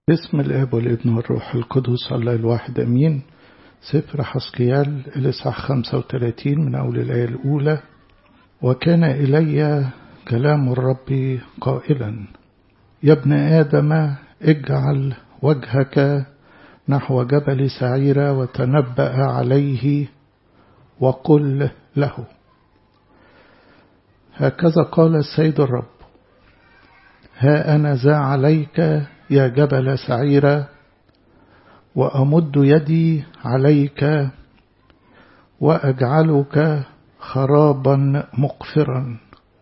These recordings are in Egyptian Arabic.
باسم الاب والابن والروح القدس الله الواحد امين سفر حسقيال الاصحاح 35 من اول الايه الاولى وكان الي كلام الرب قائلا يا ابن ادم اجعل وجهك نحو جبل سعيرة وتنبأ عليه وقل له هكذا قال السيد الرب ها أنا ذا عليك يا جبل سعيرة وأمد يدي عليك وأجعلك خرابا مقفرا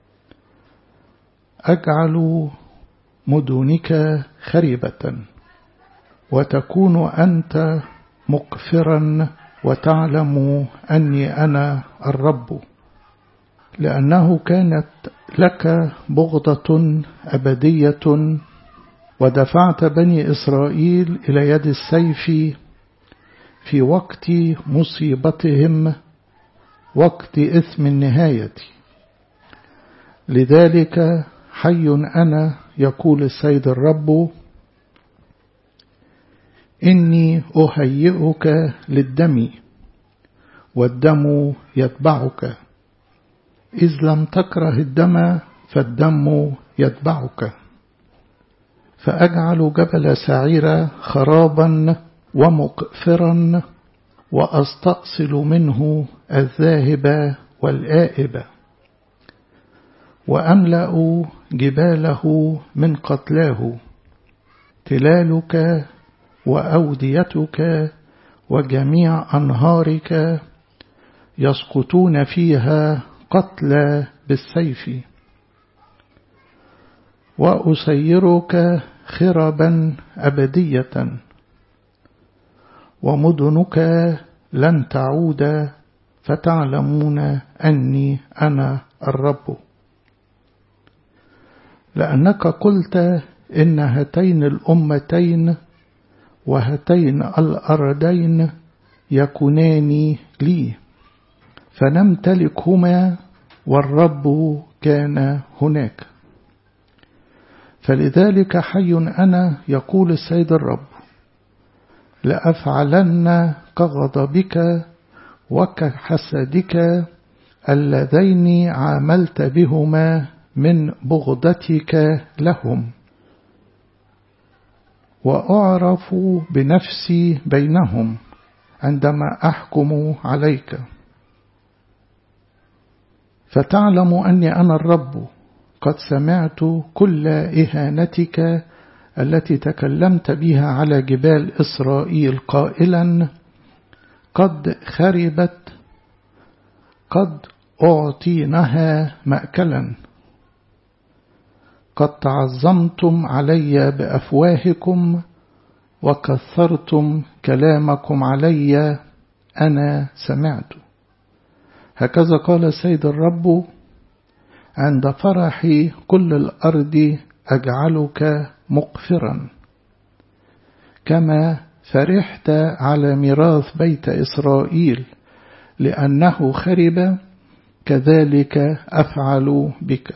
أجعل مدنك خربة وتكون أنت مقفرا وتعلم أني أنا الرب لأنه كانت لك بغضة أبدية ودفعت بني إسرائيل إلى يد السيف في وقت مصيبتهم وقت إثم النهاية لذلك حي أنا يقول السيد الرب إني أهيئك للدم والدم يتبعك إذ لم تكره الدم فالدم يتبعك فأجعل جبل سعير خرابا ومقفرا وأستأصل منه الذاهب والآئب وأملأ جباله من قتلاه تلالك وأوديتك وجميع أنهارك يسقطون فيها قتلى بالسيف وأسيرك خربا أبدية ومدنك لن تعود فتعلمون أني أنا الرب لأنك قلت إن هاتين الأمتين وهاتين الأرضين يكونان لي فنمتلكهما والرب كان هناك فلذلك حي أنا يقول السيد الرب لأفعلن كغضبك وكحسدك اللذين عاملت بهما من بغضتك لهم وأعرف بنفسي بينهم عندما أحكم عليك فتعلم أني أنا الرب قد سمعت كل إهانتك التي تكلمت بها على جبال إسرائيل قائلا قد خربت قد أعطينها مأكلا قد تعظمتم علي بأفواهكم وكثرتم كلامكم علي أنا سمعت هكذا قال السيد الرب عند فرح كل الأرض أجعلك مقفرا كما فرحت على ميراث بيت إسرائيل لأنه خرب كذلك أفعل بك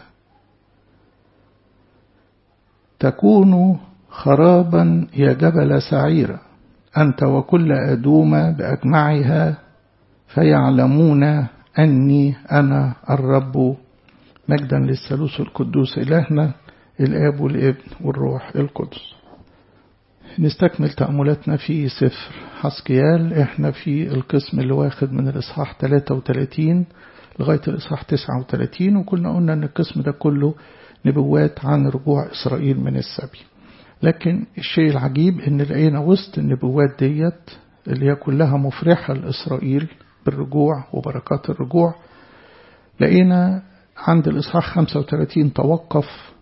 تكون خرابا يا جبل سعير أنت وكل أدوم بأجمعها فيعلمون أني أنا الرب مجدا للثالوث القدوس إلهنا الآب والابن والروح القدس نستكمل تأملاتنا في سفر حسكيال احنا في القسم اللي واخد من الإصحاح 33 لغاية الإصحاح 39 وكنا قلنا أن القسم ده كله نبوات عن رجوع إسرائيل من السبي لكن الشيء العجيب أن لقينا وسط النبوات ديت اللي هي كلها مفرحة لإسرائيل بالرجوع وبركات الرجوع لقينا عند الإصحاح 35 توقف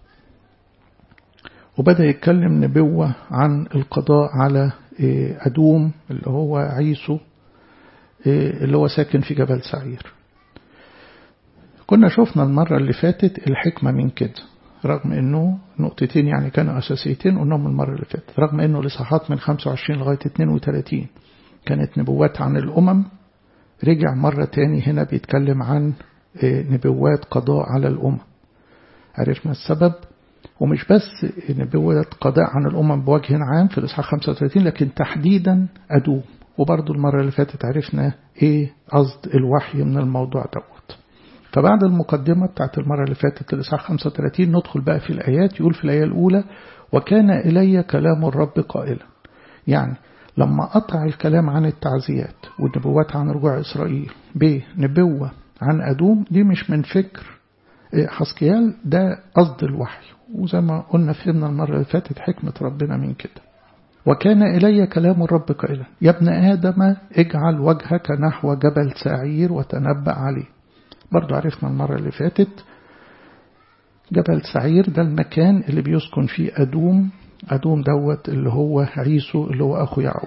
وبدأ يتكلم نبوة عن القضاء على أدوم اللي هو عيسو اللي هو ساكن في جبل سعير كنا شفنا المرة اللي فاتت الحكمة من كده رغم انه نقطتين يعني كانوا اساسيتين قلناهم المرة اللي فاتت رغم انه الاصحاحات من 25 لغاية 32 كانت نبوات عن الامم رجع مرة تاني هنا بيتكلم عن نبوات قضاء على الامم عرفنا السبب ومش بس نبوة قضاء عن الأمم بوجه عام في الإصحاح 35 لكن تحديدا أدوم وبرضو المرة اللي فاتت عرفنا إيه قصد الوحي من الموضوع دوت فبعد المقدمة بتاعت المرة اللي فاتت الإصحاح 35 ندخل بقى في الآيات يقول في الآية الأولى وكان إلي كلام الرب قائلا يعني لما قطع الكلام عن التعزيات والنبوات عن رجوع إسرائيل بنبوة عن أدوم دي مش من فكر حسكيال ده قصد الوحي وزي ما قلنا فهمنا المرة اللي فاتت حكمة ربنا من كده وكان إلي كلام الرب قائلا يا ابن آدم اجعل وجهك نحو جبل سعير وتنبأ عليه برضو عرفنا المرة اللي فاتت جبل سعير ده المكان اللي بيسكن فيه أدوم أدوم دوت اللي هو عيسو اللي هو أخو يعقوب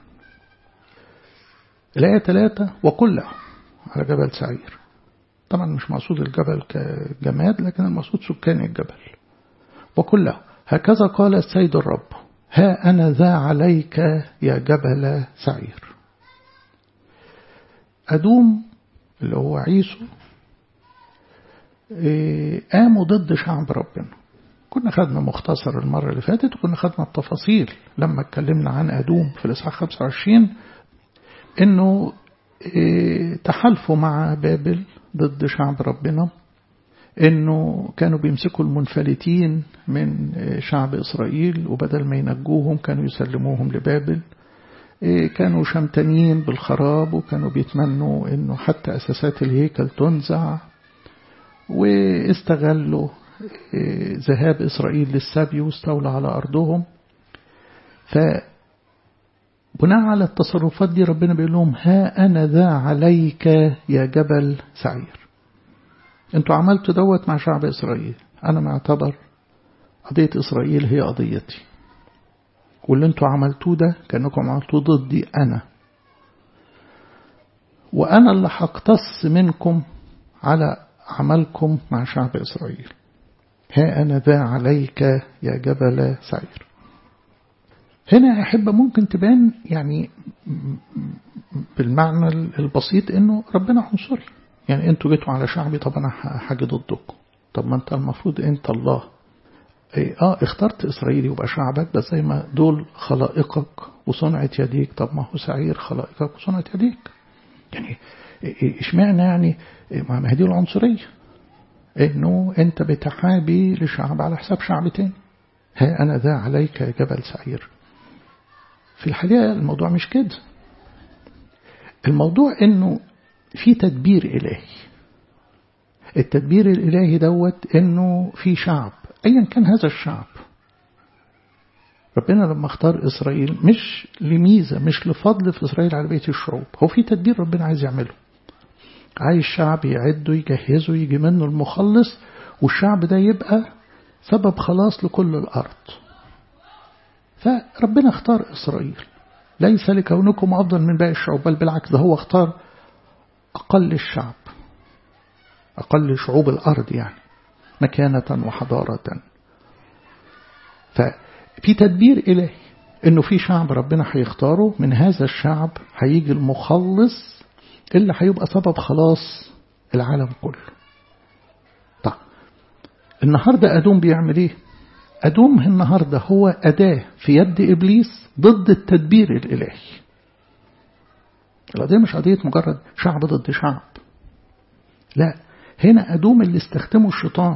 الآية ثلاثة وكله على جبل سعير طبعا مش مقصود الجبل كجماد لكن المقصود سكان الجبل وكله هكذا قال السيد الرب ها أنا ذا عليك يا جبل سعير أدوم اللي هو عيسو قاموا ضد شعب ربنا كنا خدنا مختصر المرة اللي فاتت وكنا خدنا التفاصيل لما اتكلمنا عن أدوم في الإصحاح 25 إنه تحالفوا مع بابل ضد شعب ربنا إنه كانوا بيمسكوا المنفلتين من شعب إسرائيل وبدل ما ينجوهم كانوا يسلموهم لبابل كانوا شمتانين بالخراب وكانوا بيتمنوا إنه حتى أساسات الهيكل تنزع واستغلوا ذهاب إسرائيل للسبي واستولى على أرضهم فبناء على التصرفات دي ربنا بيقول لهم ها أنا ذا عليك يا جبل سعير انتوا عملتوا دوت مع شعب إسرائيل أنا معتبر قضية إسرائيل هي قضيتي واللي انتوا عملتوه ده كأنكم عملتوه ضدي أنا وأنا اللي هقتص منكم على عملكم مع شعب إسرائيل ها أنا ذا عليك يا جبل سعير هنا يا أحبة ممكن تبان يعني بالمعنى البسيط إنه ربنا عنصري يعني أنتوا جيتوا على شعبي طب أنا حاجة ضدكم طب ما أنت المفروض أنت الله إيه آه اخترت إسرائيل يبقى شعبك بس زي ما دول خلائقك وصنعة يديك طب ما هو سعير خلائقك وصنعة يديك يعني اشمعنى يعني ما هي دي العنصرية انه انت بتحابي لشعب على حساب شعب تاني ها انا ذا عليك يا جبل سعير في الحقيقة الموضوع مش كده الموضوع انه في تدبير الهي التدبير الالهي دوت انه في شعب ايا كان هذا الشعب ربنا لما اختار إسرائيل مش لميزة مش لفضل في إسرائيل على بقية الشعوب هو في تدبير ربنا عايز يعمله عايز شعب يعده يجهزه يجي منه المخلص والشعب ده يبقى سبب خلاص لكل الأرض فربنا اختار إسرائيل ليس لكونكم أفضل من باقي الشعوب بل بالعكس ده هو اختار أقل الشعب أقل شعوب الأرض يعني مكانة وحضارة ففي تدبير إلهي إنه في شعب ربنا هيختاره من هذا الشعب هيجي المخلص اللي هيبقى سبب خلاص العالم كله طيب النهاردة أدوم بيعمل إيه أدوم النهاردة هو أداة في يد إبليس ضد التدبير الإلهي القضية مش قضية مجرد شعب ضد شعب لا هنا أدوم اللي استخدمه الشيطان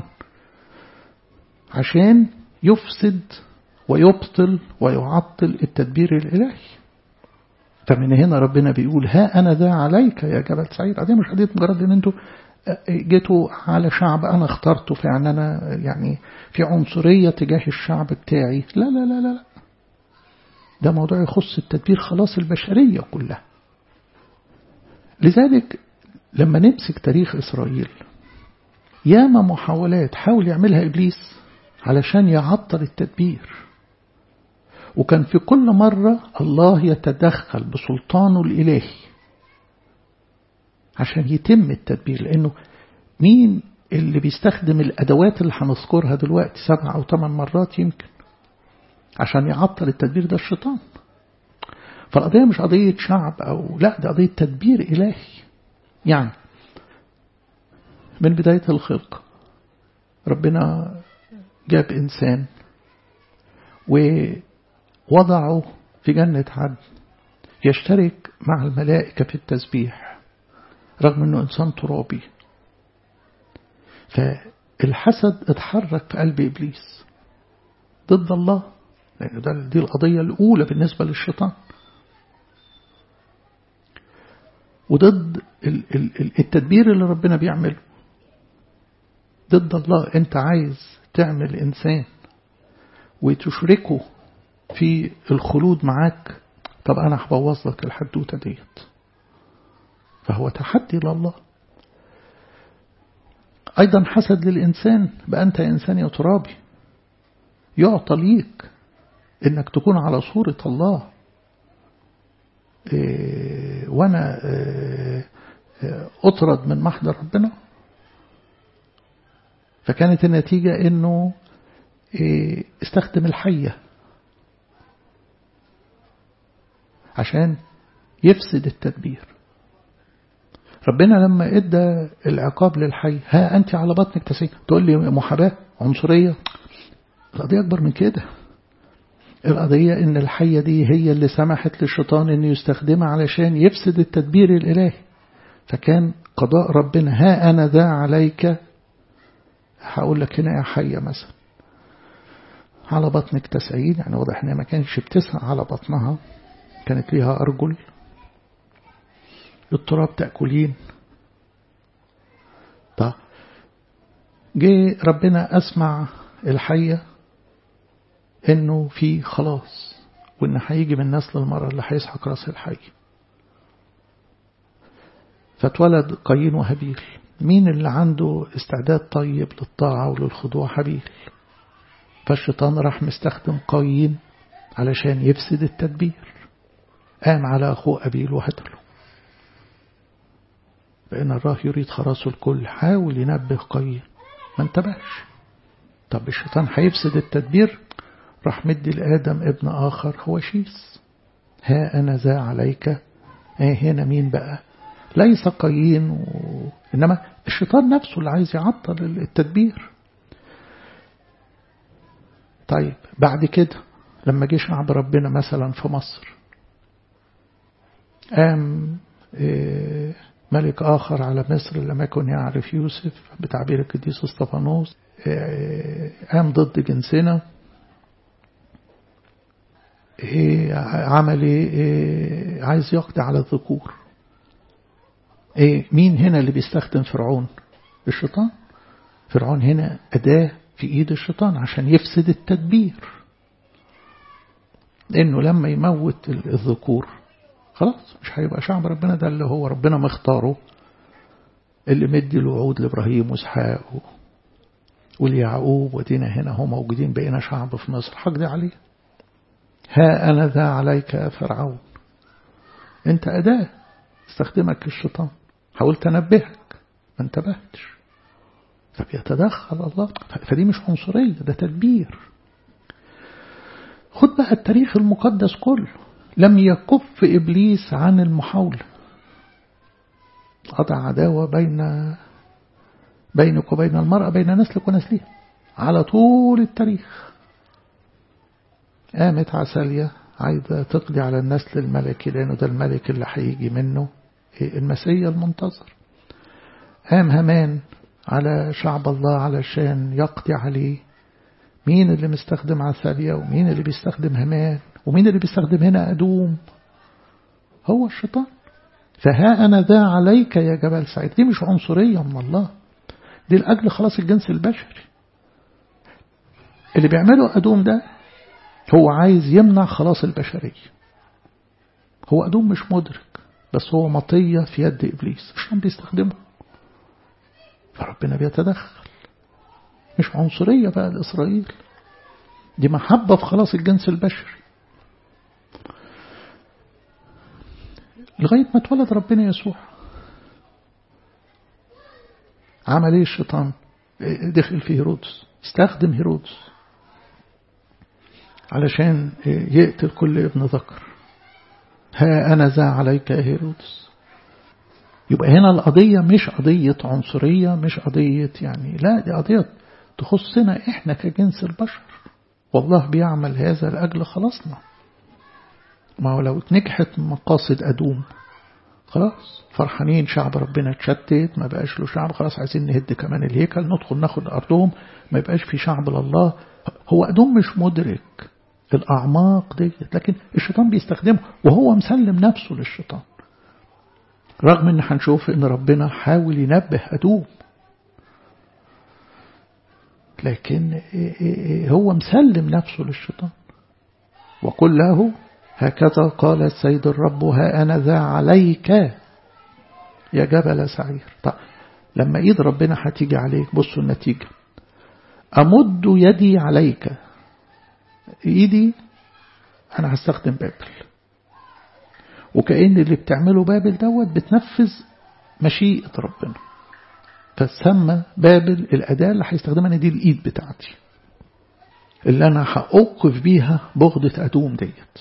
عشان يفسد ويبطل ويعطل التدبير الإلهي فمن هنا ربنا بيقول ها أنا ذا عليك يا جبل سعير دي مش قضية مجرد ان انتوا جيتوا على شعب أنا اخترته فيعني أنا يعني في عنصرية تجاه الشعب بتاعي لا لا لا لا ده موضوع يخص التدبير خلاص البشرية كلها لذلك لما نمسك تاريخ إسرائيل ياما محاولات حاول يعملها إبليس علشان يعطل التدبير وكان في كل مرة الله يتدخل بسلطانه الإلهي عشان يتم التدبير لأنه مين اللي بيستخدم الأدوات اللي هنذكرها دلوقتي سبع أو ثمان مرات يمكن عشان يعطل التدبير ده الشيطان فالقضية مش قضية شعب أو لا ده قضية تدبير إلهي يعني من بداية الخلق ربنا جاب إنسان ووضعه في جنة عدن يشترك مع الملائكة في التسبيح رغم أنه إنسان ترابي فالحسد اتحرك في قلب إبليس ضد الله لأن ده دي القضية الأولى بالنسبة للشيطان وضد التدبير اللي ربنا بيعمله ضد الله انت عايز تعمل انسان وتشركه في الخلود معاك طب انا هبوظ لك الحدوته ديت فهو تحدي لله ايضا حسد للانسان بقى انت انسان يا ترابي يعطى ليك انك تكون على صوره الله إيه وانا إيه اطرد من محضر ربنا فكانت النتيجة انه إيه استخدم الحية عشان يفسد التدبير ربنا لما ادى العقاب للحي ها انت على بطنك تسيح تقول لي محاباة عنصرية القضية اكبر من كده القضية ان الحية دي هي اللي سمحت للشيطان انه يستخدمها علشان يفسد التدبير الالهي فكان قضاء ربنا ها انا ذا عليك هقول لك هنا يا حية مثلا على بطنك تسعين يعني واضح انها ما كانش بتسعى على بطنها كانت ليها ارجل التراب تأكلين طب جه ربنا أسمع الحية إنه في خلاص وإن هيجي من نسل المرأة اللي هيسحق راس الحي فاتولد قايين وهابيل مين اللي عنده استعداد طيب للطاعة وللخضوع هابيل فالشيطان راح مستخدم قايين علشان يفسد التدبير قام على أخوه أبيل وهتله لأن الله يريد خلاص الكل حاول ينبه قايين ما انتبهش طب الشيطان هيفسد التدبير راح مدي لآدم ابن آخر هو شيس ها أنا ذا عليك اه هنا مين بقى ليس قايين و... إنما الشيطان نفسه اللي عايز يعطل التدبير طيب بعد كده لما جه شعب ربنا مثلا في مصر قام إيه ملك آخر على مصر لم يكن يعرف يوسف بتعبير القديس اسطفانوس قام ضد جنسنا عمل ايه عايز يقضي على الذكور ايه مين هنا اللي بيستخدم فرعون الشيطان فرعون هنا أداة في إيد الشيطان عشان يفسد التدبير لأنه لما يموت الذكور خلاص مش هيبقى شعب ربنا ده اللي هو ربنا مختاره اللي مدي الوعود لإبراهيم وإسحاق واليعقوب ودينا هنا هم موجودين بقينا شعب في مصر حقدي عليه ها أنا ذا عليك يا فرعون أنت أداة استخدمك الشيطان حاولت أنبهك ما انتبهتش فبيتدخل الله فدي مش عنصرية ده تدبير خد بقى التاريخ المقدس كله لم يكف إبليس عن المحاولة قطع عداوة بين بينك وبين المرأة بين نسلك ونسلها على طول التاريخ قامت عسالية عايزة تقضي على النسل الملكي لأنه ده الملك اللي هيجي منه المسيح المنتظر قام همان على شعب الله علشان يقضي عليه مين اللي مستخدم عسالية ومين اللي بيستخدم همان ومين اللي بيستخدم هنا أدوم هو الشيطان فها أنا ذا عليك يا جبل سعيد دي مش عنصرية من الله دي لأجل خلاص الجنس البشري اللي بيعمله أدوم ده هو عايز يمنع خلاص البشرية هو أدوم مش مدرك بس هو مطية في يد إبليس عشان بيستخدمه فربنا بيتدخل مش عنصرية بقى لإسرائيل دي محبة في خلاص الجنس البشري لغاية ما اتولد ربنا يسوع عمل ايه الشيطان دخل في هيرودس استخدم هيرودس علشان يقتل كل ابن ذكر ها أنا ذا عليك يا هيرودس يبقى هنا القضية مش قضية عنصرية مش قضية يعني لا دي قضية تخصنا إحنا كجنس البشر والله بيعمل هذا لأجل خلاصنا ما هو لو نجحت مقاصد أدوم خلاص فرحانين شعب ربنا اتشتت ما بقاش له شعب خلاص عايزين نهد كمان الهيكل ندخل ناخد أرضهم ما يبقاش في شعب لله هو أدوم مش مدرك الأعماق دي لكن الشيطان بيستخدمه وهو مسلم نفسه للشيطان رغم ان هنشوف ان ربنا حاول ينبه أدوم لكن هو مسلم نفسه للشيطان وقل له هكذا قال السيد الرب ها أنا ذا عليك يا جبل سعير طب لما إيد ربنا هتيجي عليك بصوا النتيجة أمد يدي عليك إيدي أنا هستخدم بابل وكأن اللي بتعمله بابل دوت بتنفذ مشيئة ربنا فسمى بابل الأداة اللي هيستخدمها دي الإيد بتاعتي اللي أنا هأوقف بيها بغضة أدوم ديت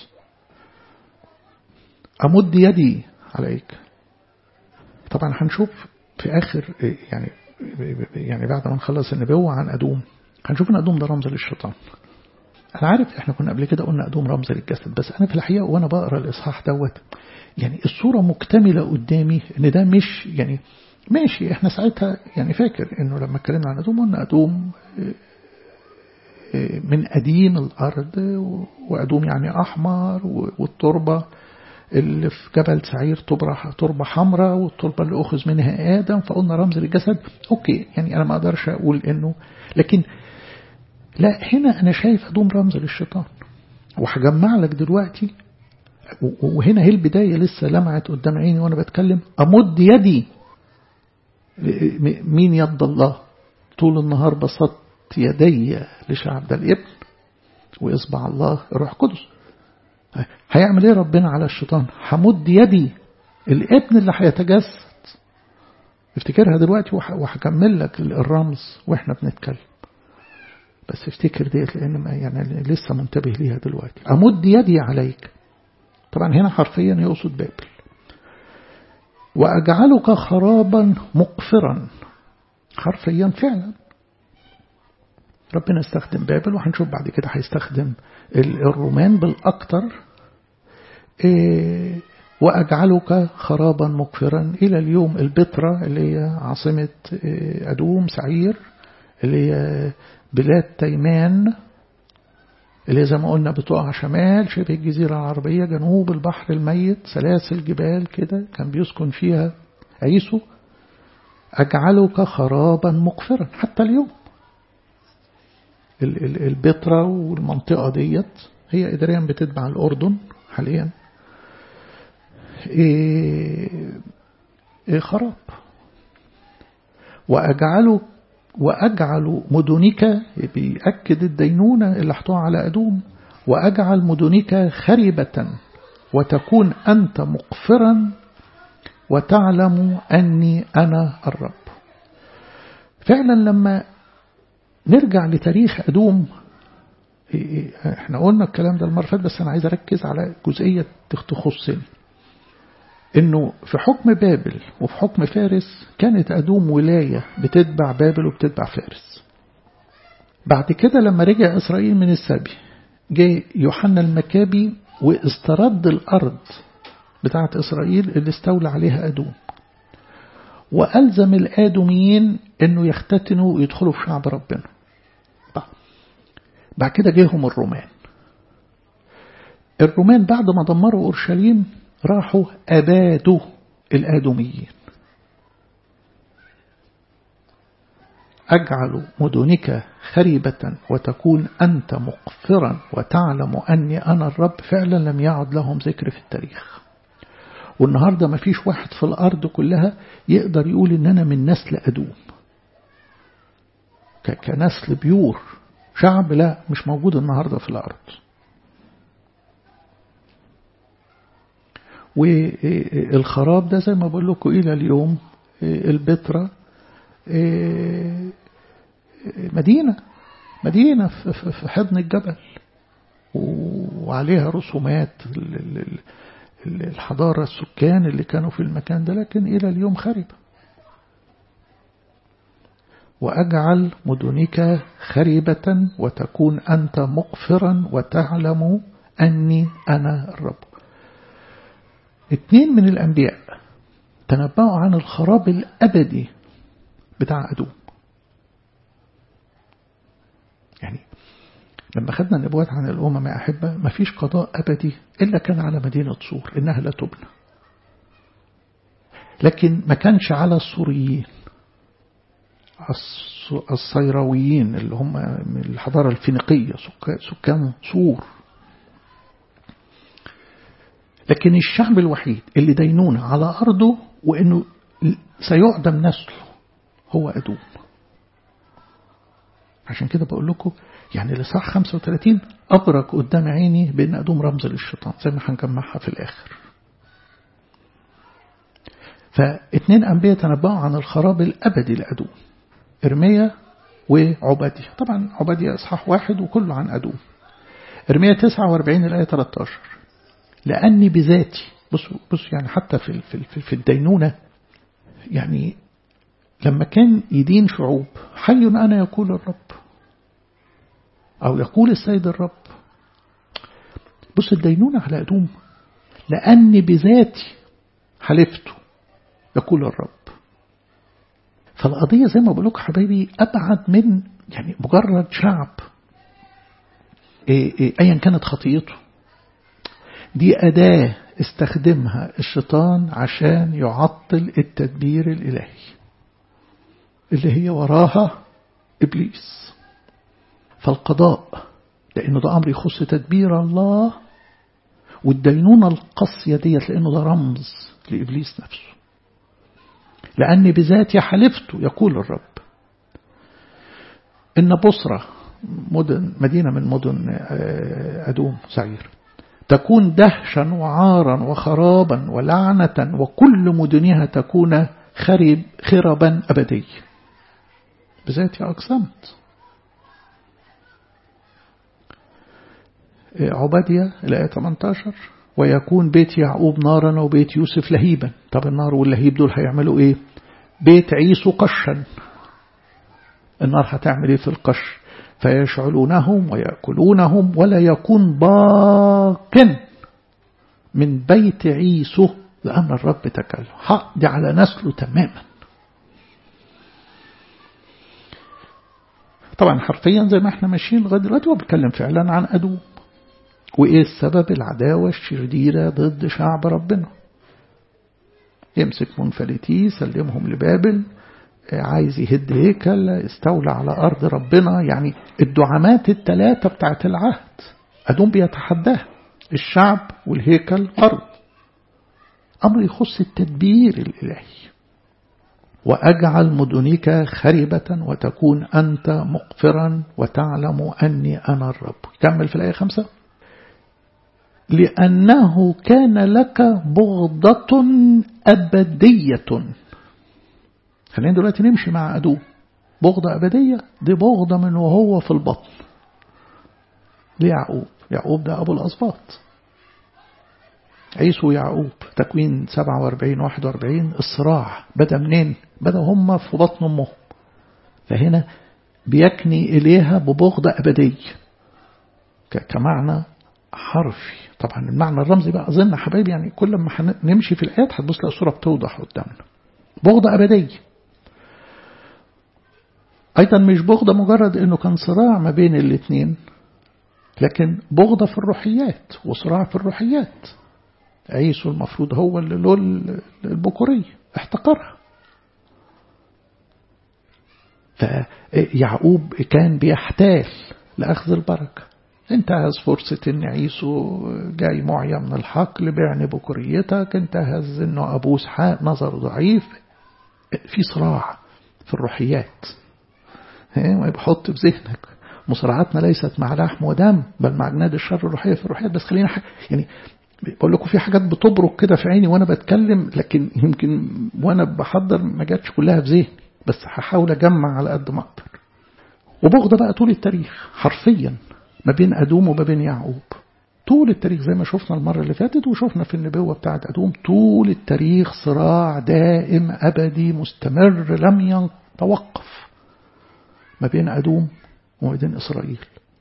أمد يدي عليك طبعا هنشوف في آخر يعني يعني بعد ما نخلص النبوة عن أدوم هنشوف أن أدوم ده رمز للشيطان أنا عارف إحنا كنا قبل كده قلنا أدوم رمز للجسد بس أنا في الحقيقة وأنا بقرأ الإصحاح دوت يعني الصورة مكتملة قدامي إن ده مش يعني ماشي إحنا ساعتها يعني فاكر إنه لما اتكلمنا عن أدوم قلنا أدوم من قديم الأرض وأدوم يعني أحمر والتربة اللي في جبل سعير تربة تربة حمراء والتربة اللي أخذ منها آدم فقلنا رمز للجسد أوكي يعني أنا ما أقدرش أقول إنه لكن لا هنا أنا شايف أدوم رمز للشيطان وهجمع لك دلوقتي وهنا هي البداية لسه لمعت قدام عيني وأنا بتكلم أمد يدي مين يد الله طول النهار بسطت يدي لشعب ده الابن وإصبع الله الروح القدس هيعمل ايه ربنا على الشيطان همد يدي الابن اللي هيتجسد افتكرها دلوقتي وهكمل لك الرمز واحنا بنتكلم بس افتكر ديت لان يعني لسه منتبه ليها دلوقتي امد يدي عليك طبعا هنا حرفيا يقصد بابل واجعلك خرابا مقفرا حرفيا فعلا ربنا استخدم بابل وهنشوف بعد كده هيستخدم الرومان بالأكثر إيه وأجعلك خرابا مكفرا إلى اليوم البتراء اللي هي عاصمة إيه أدوم سعير اللي هي بلاد تيمان اللي زي ما قلنا بتقع شمال شبه الجزيرة العربية جنوب البحر الميت سلاسل جبال كده كان بيسكن فيها عيسو أجعلك خرابا مقفرا حتى اليوم البتراء والمنطقة ديت هي إداريا بتتبع الأردن حاليا إيه إيه خراب وأجعله وأجعل مدنك بيأكد الدينونة اللي حطوها على أدوم وأجعل مدنك خربة وتكون أنت مقفرا وتعلم أني أنا الرب فعلا لما نرجع لتاريخ أدوم احنا قلنا الكلام ده المرة بس أنا عايز أركز على جزئية تخصني انه في حكم بابل وفي حكم فارس كانت أدوم ولاية بتتبع بابل وبتتبع فارس بعد كده لما رجع إسرائيل من السبي جاء يوحنا المكابي واسترد الأرض بتاعت إسرائيل اللي استولى عليها أدوم وألزم الآدميين أنه يختتنوا ويدخلوا في شعب ربنا بعد كده جيهم الرومان الرومان بعد ما دمروا أورشليم راحوا أبادوا الآدميين أجعل مدنك خريبة وتكون أنت مقفرا وتعلم أني أنا الرب فعلا لم يعد لهم ذكر في التاريخ والنهاردة ما فيش واحد في الأرض كلها يقدر يقول إن أنا من نسل أدوم كنسل بيور شعب لا مش موجود النهاردة في الأرض والخراب ده زي ما بقول لكم إلى اليوم البتراء مدينة مدينة في حضن الجبل وعليها رسومات الحضارة السكان اللي كانوا في المكان ده لكن إلى اليوم خربة وأجعل مدنك خربة وتكون أنت مقفرا وتعلم أني أنا الرب اتنين من الأنبياء تنبأوا عن الخراب الأبدي بتاع أدوم يعني لما خدنا النبوات عن الأمم يا أحبة ما فيش قضاء أبدي إلا كان على مدينة صور إنها لا تبنى لكن ما كانش على السوريين الصيرويين اللي هم من الحضارة الفينيقية سكان صور لكن الشعب الوحيد اللي دينونه على أرضه وإنه سيعدم نسله هو أدوم عشان كده بقول لكم يعني الإصحاح 35 أبرك قدام عيني بأن أدوم رمز للشيطان زي ما هنجمعها في الآخر فاتنين أنبياء تنبأوا عن الخراب الأبدي لأدوم إرميا وعبادية طبعا عبادية إصحاح واحد وكله عن أدوم إرميا 49 الآية 13 لأني بذاتي بصوا بصوا يعني حتى في في في الدينونة يعني لما كان يدين شعوب حي أنا يقول الرب أو يقول السيد الرب بص الدينونة على أدوم لأني بذاتي حلفت يقول الرب فالقضية زي ما بقول لكم حبايبي أبعد من يعني مجرد شعب إيه إيه أيا كانت خطيته دي أداة استخدمها الشيطان عشان يعطل التدبير الإلهي اللي هي وراها إبليس فالقضاء لأنه ده أمر يخص تدبير الله والدينونة القاسية ديت لأنه ده رمز لإبليس نفسه لأني بذاتي حلفت يقول الرب إن بصرة مدن مدينة من مدن أدوم سعير تكون دهشا وعارا وخرابا ولعنة وكل مدنها تكون خرب خربا أبدي بذاتي أقسمت عبادية الآية 18 ويكون بيت يعقوب نارا وبيت يوسف لهيبا طب النار واللهيب دول هيعملوا ايه بيت عيسو قشا النار هتعمل ايه في القش فيشعلونهم ويأكلونهم ولا يكون باق من بيت عيسو لأن الرب تكلم حق دي على نسله تماما طبعا حرفيا زي ما احنا ماشيين لغايه دلوقتي هو بيتكلم فعلا عن أدوم وإيه السبب العداوة الشريرة ضد شعب ربنا يمسك منفلتيه يسلمهم لبابل عايز يهد هيكل استولى على أرض ربنا يعني الدعامات الثلاثة بتاعت العهد أدوم بيتحداه الشعب والهيكل أرض أمر يخص التدبير الإلهي وأجعل مدنك خربة وتكون أنت مقفرا وتعلم أني أنا الرب كمل في الآية خمسة لأنه كان لك بغضة أبدية خلينا دلوقتي نمشي مع أدوم بغضة أبدية دي بغضة من وهو في البطن ليعقوب يعقوب ده أبو الأسباط عيسو يعقوب تكوين 47 41 الصراع بدأ منين بدأ هم في بطن أمهم فهنا بيكني إليها ببغضة أبدية كمعنى حرفي طبعا المعنى الرمزي بقى أظن حبايبي يعني كل ما نمشي في الآيات هتبص لها الصورة بتوضح قدامنا بغضة أبدية أيضا مش بغضة مجرد أنه كان صراع ما بين الاثنين لكن بغضة في الروحيات وصراع في الروحيات عيسو المفروض هو اللي له البكورية احتقرها فيعقوب كان بيحتال لأخذ البركة انتهز فرصة ان عيسو جاي معيا من الحقل بعني بكريتك انتهز انه ابو اسحاق نظر ضعيف في صراع في الروحيات ما بحط في ذهنك مصارعاتنا ليست مع لحم ودم بل مع جناد الشر الروحية في الروحيات بس خلينا حاجة يعني بقول لكم في حاجات بتبرك كده في عيني وانا بتكلم لكن يمكن وانا بحضر ما جاتش كلها في ذهني بس هحاول اجمع على قد ما اقدر وبغضة بقى طول التاريخ حرفيا ما بين أدوم وما بين يعقوب طول التاريخ زي ما شفنا المرة اللي فاتت وشفنا في النبوة بتاعت أدوم طول التاريخ صراع دائم أبدي مستمر لم يتوقف ما بين أدوم وما بين إسرائيل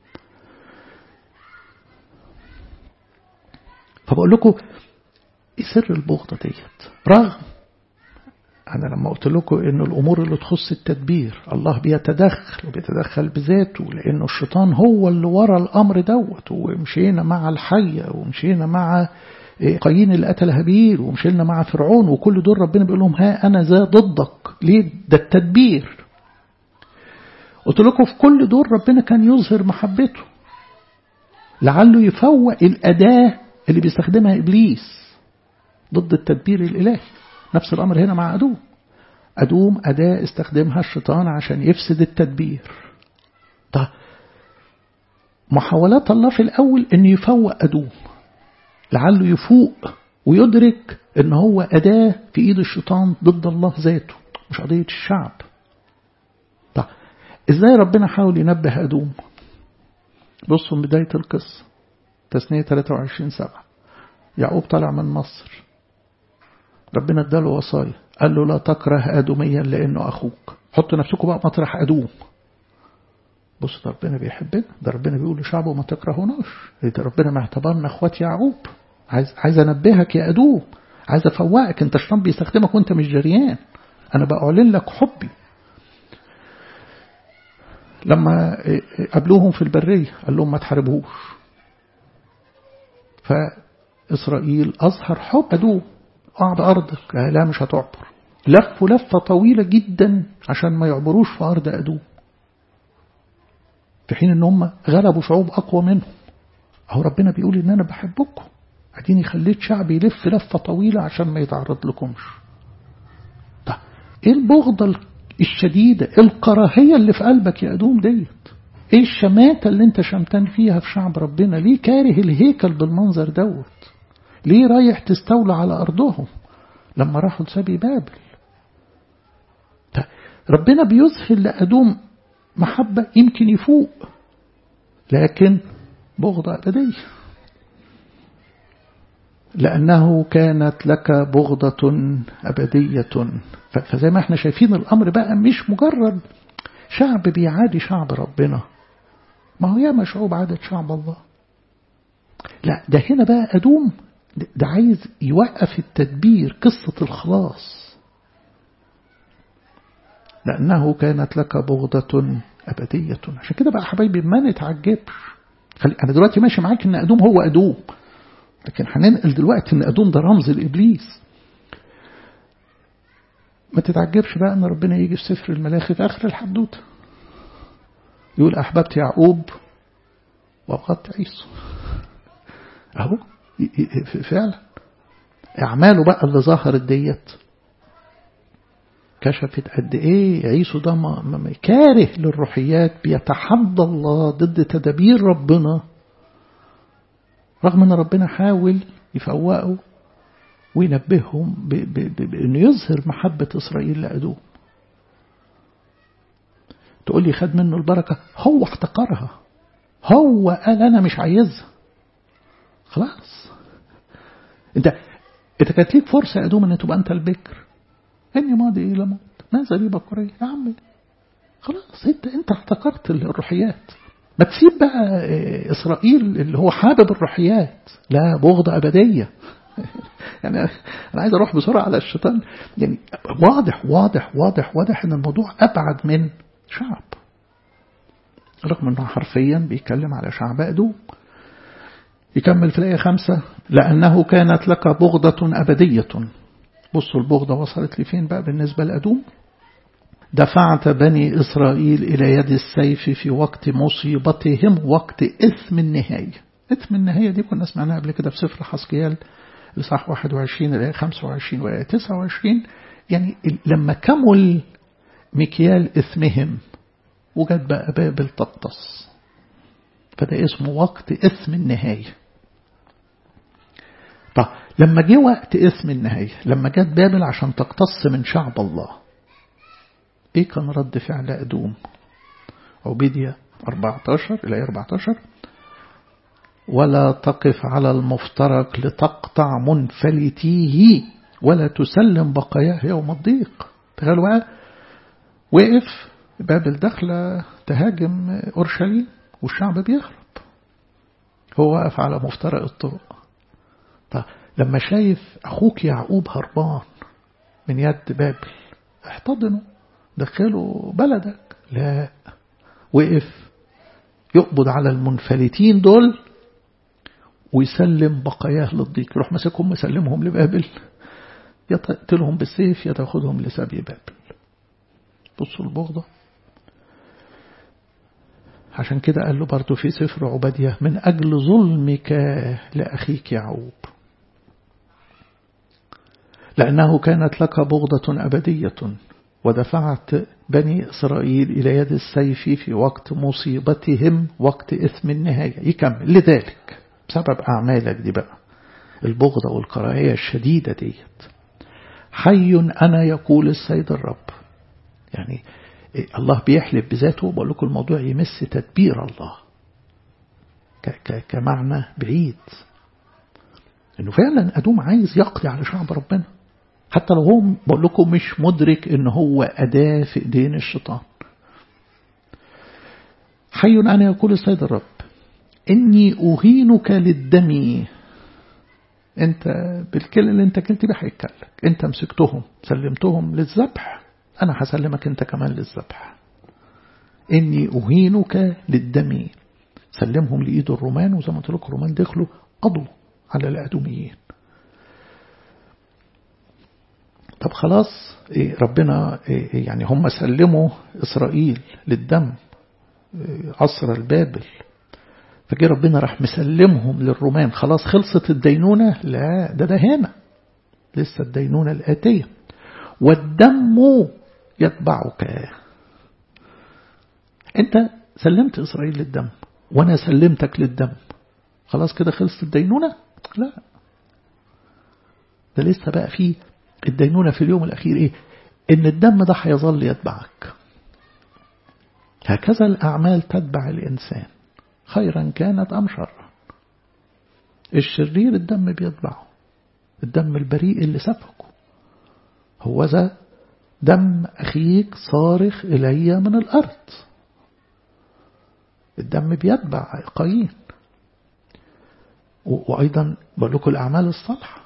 فبقول لكم ايه سر البغضة ديت رغم أنا لما قلت لكم إن الأمور اللي تخص التدبير الله بيتدخل وبيتدخل بذاته لأنه الشيطان هو اللي ورا الأمر دوت ومشينا مع الحية ومشينا مع قايين اللي قتل هابيل ومشينا مع فرعون وكل دول ربنا بيقول لهم ها أنا ذا ضدك ليه ده التدبير قلت لكم في كل دول ربنا كان يظهر محبته لعله يفوق الأداة اللي بيستخدمها إبليس ضد التدبير الإلهي نفس الأمر هنا مع أدوم أدوم أداة استخدمها الشيطان عشان يفسد التدبير طيب محاولات الله في الأول أن يفوق أدوم لعله يفوق ويدرك أن هو أداة في إيد الشيطان ضد الله ذاته مش قضية الشعب طيب إزاي ربنا حاول ينبه أدوم بصوا من بداية القصة تسنية 23 سبعة يعقوب طلع من مصر ربنا اداله وصايا قال له لا تكره آدميا لأنه أخوك حط نفسكم بقى مطرح أدوم بص ده ربنا بيحبنا ده ربنا بيقول لشعبه ما تكرهوناش ده ربنا ما اعتبرنا اخوات يعقوب عايز عايز انبهك يا ادوم عايز افوقك انت الشيطان بيستخدمك وانت مش جريان انا بعلن لك حبي لما قابلوهم في البريه قال لهم ما تحاربوش فاسرائيل اظهر حب ادوم اقعد ارضك لا مش هتعبر لفوا لفه طويله جدا عشان ما يعبروش في ارض ادوم في حين ان هم غلبوا شعوب اقوى منهم اهو ربنا بيقول ان انا بحبكم اديني خليت شعبي يلف لفه طويله عشان ما يتعرض لكمش طيب ايه البغضه الشديده الكراهيه اللي في قلبك يا ادوم ديت ايه الشماتة اللي انت شمتان فيها في شعب ربنا ليه كاره الهيكل بالمنظر دوت ليه رايح تستولى على ارضهم لما راحوا لسبي بابل ربنا بيظهر لأدوم محبة يمكن يفوق لكن بغضة أبدية لأنه كانت لك بغضة أبدية فزي ما احنا شايفين الأمر بقى مش مجرد شعب بيعادي شعب ربنا ما هو ياما شعوب عادت شعب الله لا ده هنا بقى أدوم ده عايز يوقف التدبير قصة الخلاص لأنه كانت لك بغضة أبدية عشان كده بقى حبايبي ما نتعجبش خلي أنا دلوقتي ماشي معاك إن أدوم هو أدوم لكن هننقل دلوقتي إن أدوم ده رمز الإبليس ما تتعجبش بقى إن ربنا يجي في سفر الملاخي في آخر الحدوتة يقول أحببت يعقوب وأبغضت عيسو أهو فعلا أعماله بقى اللي ظهرت ديت كشفت قد ايه عيسو ده ما كاره للروحيات بيتحدى الله ضد تدابير ربنا رغم ان ربنا حاول يفوقه وينبههم بانه يظهر محبة اسرائيل لأدوم تقول لي خد منه البركة هو احتقرها هو قال انا مش عايزها خلاص انت انت كانت ليك فرصة يا ادوم ان تبقى انت البكر إني ماضي إلى موت ماذا لي بكرية يا عمي خلاص انت انت احتقرت الروحيات ما تسيب بقى إسرائيل اللي هو حابب الروحيات لا بغضة أبدية يعني أنا عايز أروح بسرعة على الشيطان يعني واضح واضح واضح واضح إن الموضوع أبعد من شعب رغم أنه حرفيا بيتكلم على شعب أدوم يكمل في الآية خمسة لأنه كانت لك بغضة أبدية بصوا البغضة وصلت لفين بقى بالنسبة لأدوم دفعت بني إسرائيل إلى يد السيف في وقت مصيبتهم وقت إثم النهاية إثم النهاية دي كنا سمعناها قبل كده في سفر حسكيال لصح 21 إلى 25 وإلى 29 يعني لما كمل مكيال إثمهم وجد بقى بابل تقتص فده اسمه وقت إثم النهاية طب لما جه وقت اسم النهاية لما جت بابل عشان تقتص من شعب الله ايه كان رد فعل أدوم عبيدية 14 إلى 14 ولا تقف على المفترق لتقطع منفلتيه ولا تسلم بقاياه يوم الضيق تخيلوا بقى وقف بابل داخلة تهاجم أورشليم والشعب بيهرب هو واقف على مفترق الطرق طب لما شايف أخوك يعقوب هربان من يد بابل احتضنه دخله بلدك لا وقف يقبض على المنفلتين دول ويسلم بقاياه للضيق يروح ماسكهم مسلمهم لبابل يقتلهم بالسيف يتاخذهم لسبي بابل بصوا البغضة عشان كده قال له برضه في سفر عبادية من أجل ظلمك لأخيك يعقوب لأنه كانت لك بغضة أبدية ودفعت بني إسرائيل إلى يد السيف في وقت مصيبتهم وقت إثم النهاية يكمل لذلك بسبب أعمالك دي بقى البغضة والكراهية الشديدة ديت حي أنا يقول السيد الرب يعني الله بيحلف بذاته بقول لكم الموضوع يمس تدبير الله كمعنى بعيد انه فعلا ادوم عايز يقضي على شعب ربنا حتى لو هو بقول لكم مش مدرك ان هو اداه في ايدين الشيطان حي انا يقول السيد الرب اني اهينك للدم انت بالكل اللي انت كلت بيه هيتكلك انت مسكتهم سلمتهم للذبح انا هسلمك انت كمان للذبح اني اهينك للدم سلمهم لايد الرومان وزي ما قلت لكم الرومان دخلوا قضوا على الادوميين طب خلاص إيه ربنا إيه يعني هم سلموا إسرائيل للدم إيه عصر البابل فجي ربنا راح مسلمهم للرومان خلاص خلصت الدينونة لا ده ده هنا لسه الدينونة الآتية والدم يتبعك انت سلمت إسرائيل للدم وانا سلمتك للدم خلاص كده خلصت الدينونة لا ده لسه بقى فيه الدينونة في اليوم الأخير إيه إن الدم ده هيظل يتبعك هكذا الأعمال تتبع الإنسان خيرا كانت أم شرا الشرير الدم بيتبعه الدم البريء اللي سفكه هو ذا دم أخيك صارخ إلي من الأرض الدم بيتبع قايين وأيضا بقول لكم الأعمال الصالحة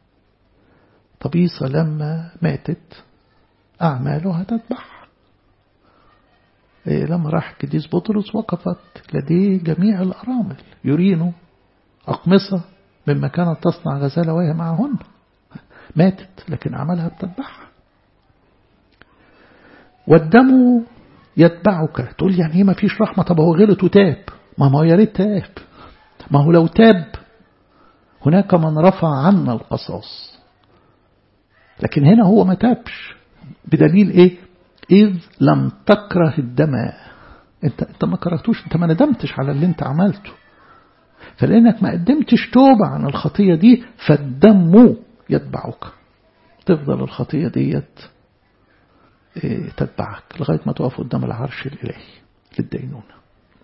طبيصة لما ماتت أعمالها تتبعها إيه لما راح قديس بطرس وقفت لديه جميع الأرامل يرينوا أقمصة مما كانت تصنع غزالة وهي معهن ماتت لكن أعمالها بتتبعها والدم يتبعك تقول يعني ايه ما فيش رحمة طب هو غلط وتاب ما هو يا ريت تاب ما هو لو تاب هناك من رفع عنا القصاص لكن هنا هو ما تابش بدليل ايه إذ لم تكره الدم انت انت ما كرهتوش انت ما ندمتش على اللي انت عملته فلانك ما قدمتش توبة عن الخطية دي فالدم يتبعك تفضل الخطية ديت ايه تتبعك لغاية ما تقف قدام العرش الإلهي للدينونة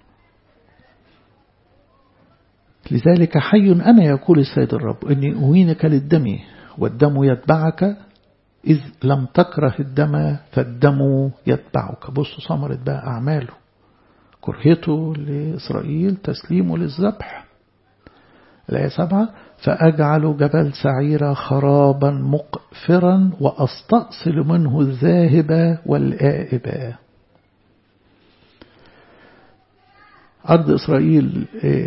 لذلك حي أنا يقول السيد الرب إني أهينك للدم والدم يتبعك إذ لم تكره الدم فالدم يتبعك بصوا ثمرة بقى أعماله كرهته لإسرائيل تسليمه للذبح الآية سبعة فأجعل جبل سعيرة خرابا مقفرا وأستأصل منه الذاهب والآئب أرض إسرائيل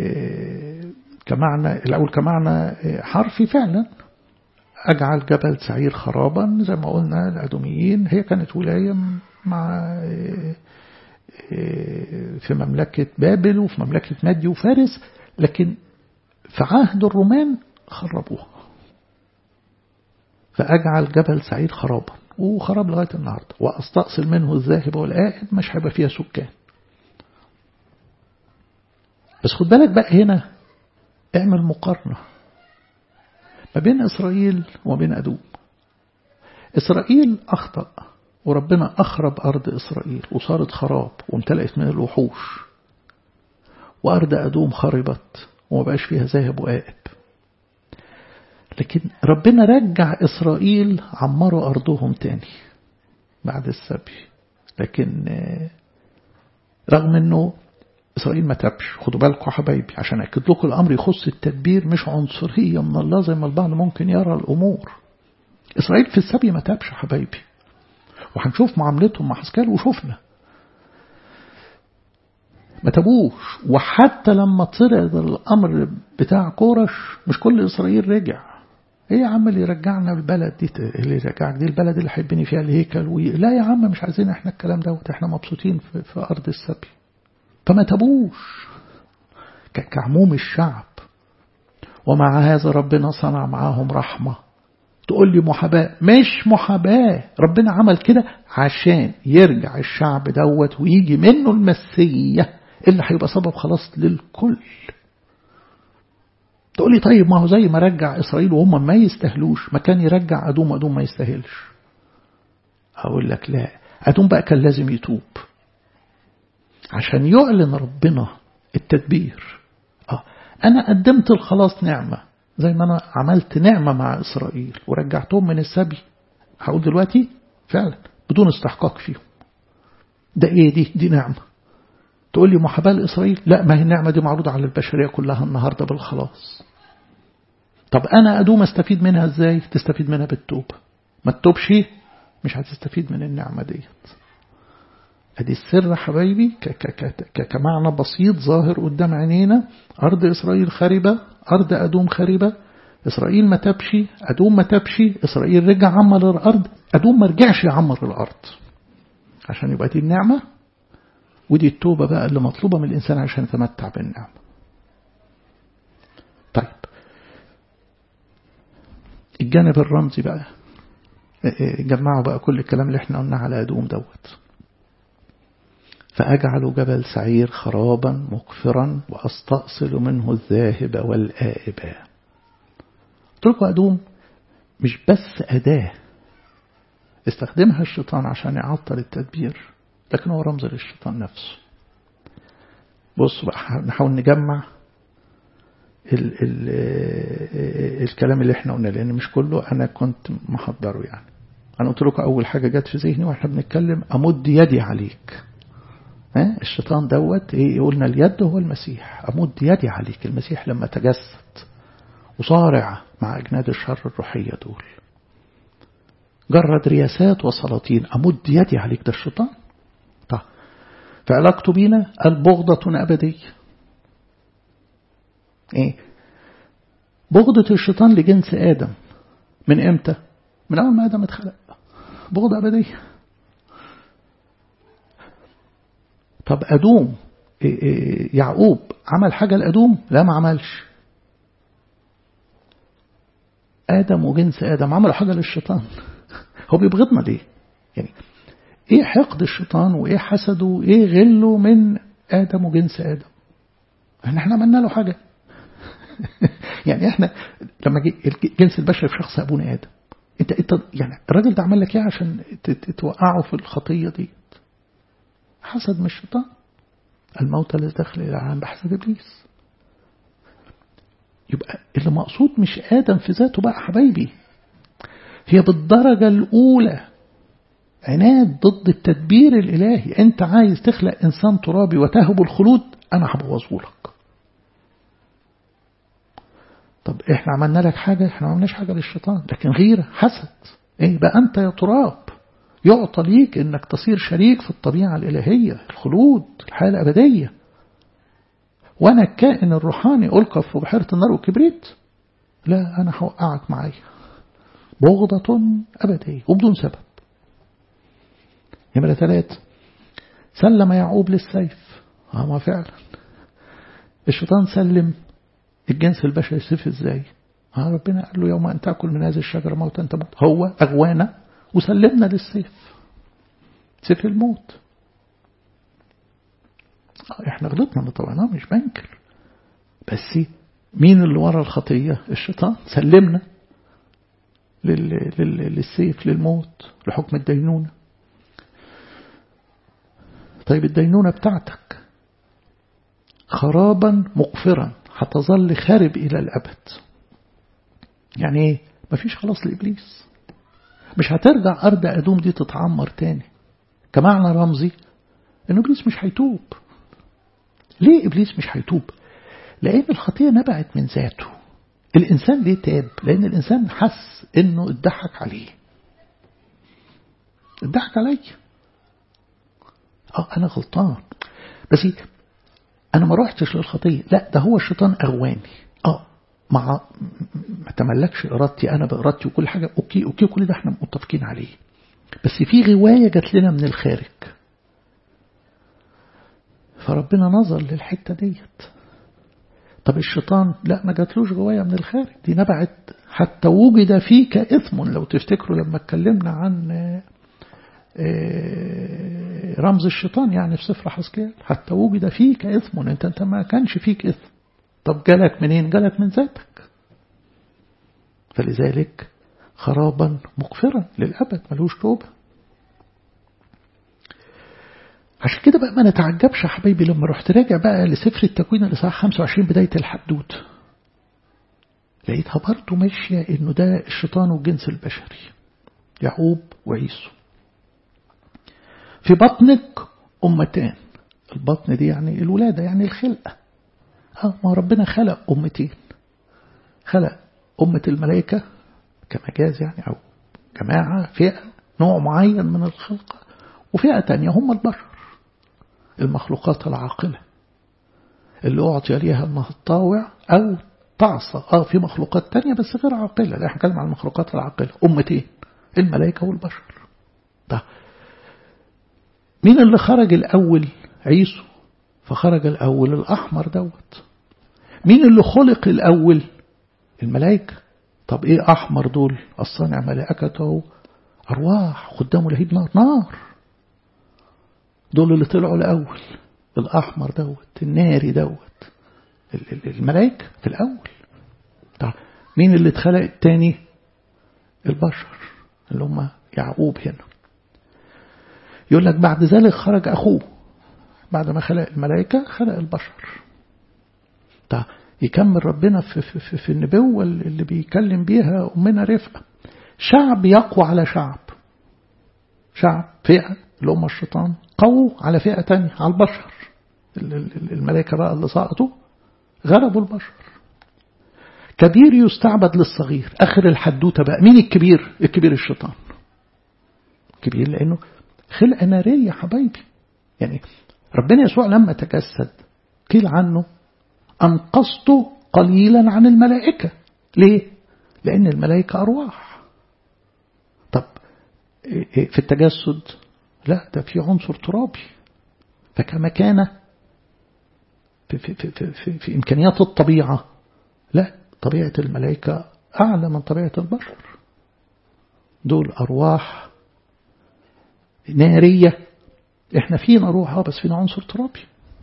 كمعنى الأول كمعنى حرفي فعلا أجعل جبل سعير خرابا زي ما قلنا الأدوميين هي كانت ولاية مع في مملكة بابل وفي مملكة مادي وفارس لكن في عهد الرومان خربوها فأجعل جبل سعير خرابا وخراب لغاية النهاردة وأستأصل منه الذاهب والآئب مش هيبقى فيها سكان بس خد بالك بقى هنا اعمل مقارنة ما بين إسرائيل وما بين أدوم إسرائيل أخطأ وربنا أخرب أرض إسرائيل وصارت خراب وامتلأت من الوحوش وأرض أدوم خربت وما بقاش فيها ذاهب وآئب لكن ربنا رجع إسرائيل عمروا أرضهم تاني بعد السبي لكن رغم أنه إسرائيل ما تبش خدوا بالكم حبايبي عشان أكد لكم الأمر يخص التدبير مش عنصرية من الله زي ما البعض ممكن يرى الأمور إسرائيل في السبي ما تبش حبايبي وهنشوف معاملتهم مع حسكال وشوفنا ما تبوش وحتى لما طرد الأمر بتاع كورش مش كل إسرائيل رجع ايه يا عم اللي يرجعنا البلد دي اللي يرجعك دي البلد اللي هيبني فيها الهيكل وي... لا يا عم مش عايزين احنا الكلام دوت احنا مبسوطين في, في أرض السبي فما تبوش كعموم الشعب ومع هذا ربنا صنع معاهم رحمة تقول لي محاباة مش محاباة ربنا عمل كده عشان يرجع الشعب دوت ويجي منه المسية اللي هيبقى سبب خلاص للكل تقول لي طيب ما هو زي ما رجع إسرائيل وهم ما يستاهلوش ما كان يرجع أدوم أدوم ما يستاهلش أقول لك لا أدوم بقى كان لازم يتوب عشان يعلن ربنا التدبير آه أنا قدمت الخلاص نعمة زي ما أنا عملت نعمة مع إسرائيل ورجعتهم من السبي هقول دلوقتي فعلا بدون استحقاق فيهم ده إيه دي دي نعمة تقول لي محاباة لإسرائيل لا ما هي النعمة دي معروضة على البشرية كلها النهاردة بالخلاص طب أنا أدوم استفيد منها إزاي تستفيد منها بالتوبة ما تتوبش مش هتستفيد من النعمة ديت ادي السر حبايبي كمعنى بسيط ظاهر قدام عينينا أرض إسرائيل خربة أرض أدوم خربة إسرائيل ما تبشي أدوم ما تبشي إسرائيل رجع عمر الأرض أدوم ما رجعش يعمر الأرض عشان يبقى دي النعمة ودي التوبة بقى اللي مطلوبة من الإنسان عشان يتمتع بالنعمة طيب الجانب الرمزي بقى جمعوا بقى كل الكلام اللي احنا قلنا على أدوم دوت فأجعل جبل سعير خرابا مقفرا وأستأصل منه الذاهب والآئب قلت لكم أدوم مش بس أداة استخدمها الشيطان عشان يعطل التدبير لكن هو رمز للشيطان نفسه بصوا بقى نحاول نجمع ال ال الكلام اللي احنا قلنا لأن مش كله أنا كنت محضره يعني أنا قلت لكم أول حاجة جت في ذهني وإحنا بنتكلم أمد يدي عليك ها الشيطان دوت ايه قلنا اليد هو المسيح أمد يدي عليك المسيح لما تجسد وصارع مع أجناد الشر الروحية دول جرد رياسات وسلاطين أمد يدي عليك ده الشيطان طيب فعلاقته بينا البغضة أبدية ايه بغضة الشيطان لجنس آدم من امتى من أول ما آدم اتخلق بغضة أبدية طب أدوم يعقوب عمل حاجة لأدوم لا ما عملش آدم وجنس آدم عملوا حاجة للشيطان هو بيبغضنا ليه يعني ايه حقد الشيطان وايه حسده وايه غله من آدم وجنس آدم احنا احنا عملنا له حاجة يعني احنا لما جنس البشر في شخص ابونا آدم انت انت يعني الراجل ده عمل لك ايه عشان توقعه في الخطية دي حسد من الشيطان الموت الذي دخل إلى العالم بحسد إبليس يبقى اللي مقصود مش آدم في ذاته بقى حبايبي هي بالدرجة الأولى عناد ضد التدبير الإلهي أنت عايز تخلق إنسان ترابي وتهب الخلود أنا هبوظه لك طب إحنا عملنا لك حاجة إحنا ما عملناش حاجة للشيطان لكن غيرة حسد إيه بقى أنت يا تراب يعطى ليك انك تصير شريك في الطبيعة الإلهية الخلود الحياة الأبدية وأنا الكائن الروحاني ألقى في بحيرة النار والكبريت لا أنا هوقعك معايا بغضة أبدية وبدون سبب نمرة ثلاثة سلم يعقوب للسيف ما فعلا الشيطان سلم الجنس البشري السيف ازاي ها ربنا قال له يوم أن تأكل من هذه الشجرة موتا تموت هو أغوانا وسلمنا للسيف سيف الموت احنا غلطنا طبعا مش بنكر بس مين اللي ورا الخطية الشيطان سلمنا لل... لل... للسيف للموت لحكم الدينونة طيب الدينونة بتاعتك خرابا مقفرا هتظل خارب إلى الأبد يعني ايه مفيش خلاص لإبليس مش هترجع أرض أدوم دي تتعمر تاني كمعنى رمزي إنه إبليس مش هيتوب ليه إبليس مش هيتوب لأن الخطية نبعت من ذاته الإنسان ليه تاب لأن الإنسان حس إنه اتضحك عليه اتضحك علي اه أنا غلطان بس أنا ما روحتش للخطية لا ده هو الشيطان أغواني اه مع ما تملكش إرادتي أنا بإرادتي وكل حاجة أوكي أوكي كل ده احنا متفقين عليه بس في غواية جات لنا من الخارج فربنا نظر للحتة ديت طب الشيطان لا ما جاتلوش غواية من الخارج دي نبعت حتى وجد فيك إثم لو تفتكروا لما اتكلمنا عن رمز الشيطان يعني في سفر حسكيال حتى وجد فيك إثم انت انت ما كانش فيك إثم طب جالك منين جالك من ذاتك فلذلك خرابا مغفرا للأبد ملوش توبة عشان كده بقى ما نتعجبش يا حبايبي لما رحت راجع بقى لسفر التكوين الإصحاح 25 بداية الحدوت لقيتها برضه ماشية إنه ده الشيطان والجنس البشري يعقوب وعيسو في بطنك أمتان البطن دي يعني الولادة يعني الخلقة اه ما ربنا خلق أمتين خلق أمة الملائكة كمجاز يعني أو جماعة فئة نوع معين من الخلقة وفئة تانية هم البشر المخلوقات العاقلة اللي أعطي ليها أنها تطاوع أو تعصى آه في مخلوقات تانية بس غير عاقلة لا احنا عن المخلوقات العاقلة أمتين الملائكة والبشر ده مين اللي خرج الأول عيسو فخرج الأول الأحمر دوت مين اللي خلق الأول الملائكة طب إيه أحمر دول الصانع ملائكته أرواح خدامه لهيب نار نار دول اللي طلعوا الأول الأحمر دوت الناري دوت الملائكة في الأول طب مين اللي اتخلق التاني البشر اللي هم يعقوب هنا يقول لك بعد ذلك خرج أخوه بعد ما خلق الملائكة خلق البشر طب يكمل ربنا في, في, في, في النبوة اللي بيكلم بيها أمنا رفقة شعب يقوى على شعب شعب فئة اللي هم الشيطان قووا على فئة تانية على البشر الملائكة بقى اللي سقطوا غلبوا البشر كبير يستعبد للصغير آخر الحدوتة بقى مين الكبير الكبير الشيطان كبير لأنه خلقة نارية حبايبي يعني ربنا يسوع لما تجسد قيل عنه أنقصت قليلا عن الملائكة ليه؟ لأن الملائكة أرواح طب في التجسد لا ده في عنصر ترابي فكما كان في, في, في, في, في, في إمكانيات الطبيعة لا طبيعة الملائكة أعلى من طبيعة البشر دول أرواح نارية احنا فينا روح بس فينا عنصر ترابي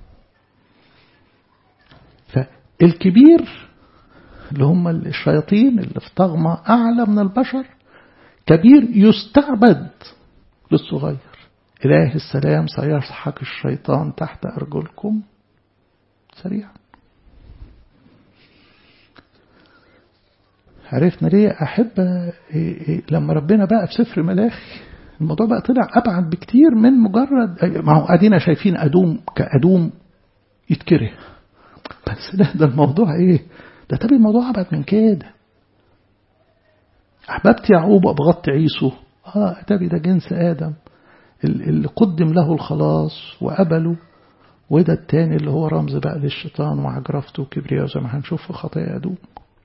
فالكبير اللي هم الشياطين اللي في طغمة أعلى من البشر كبير يستعبد للصغير إله السلام سيسحق الشيطان تحت أرجلكم سريعا عرفنا ليه أحب لما ربنا بقى في سفر ملاخي الموضوع بقى طلع أبعد بكتير من مجرد ما هو أدينا شايفين أدوم كأدوم يتكره بس ده ده الموضوع إيه ده تبي الموضوع أبعد من كده أحببت يعقوب وأبغضت عيسو آه تبي ده جنس آدم اللي قدم له الخلاص وقبله وده التاني اللي هو رمز بقى للشيطان وعجرفته وكبرياء زي ما هنشوف في خطايا أدوم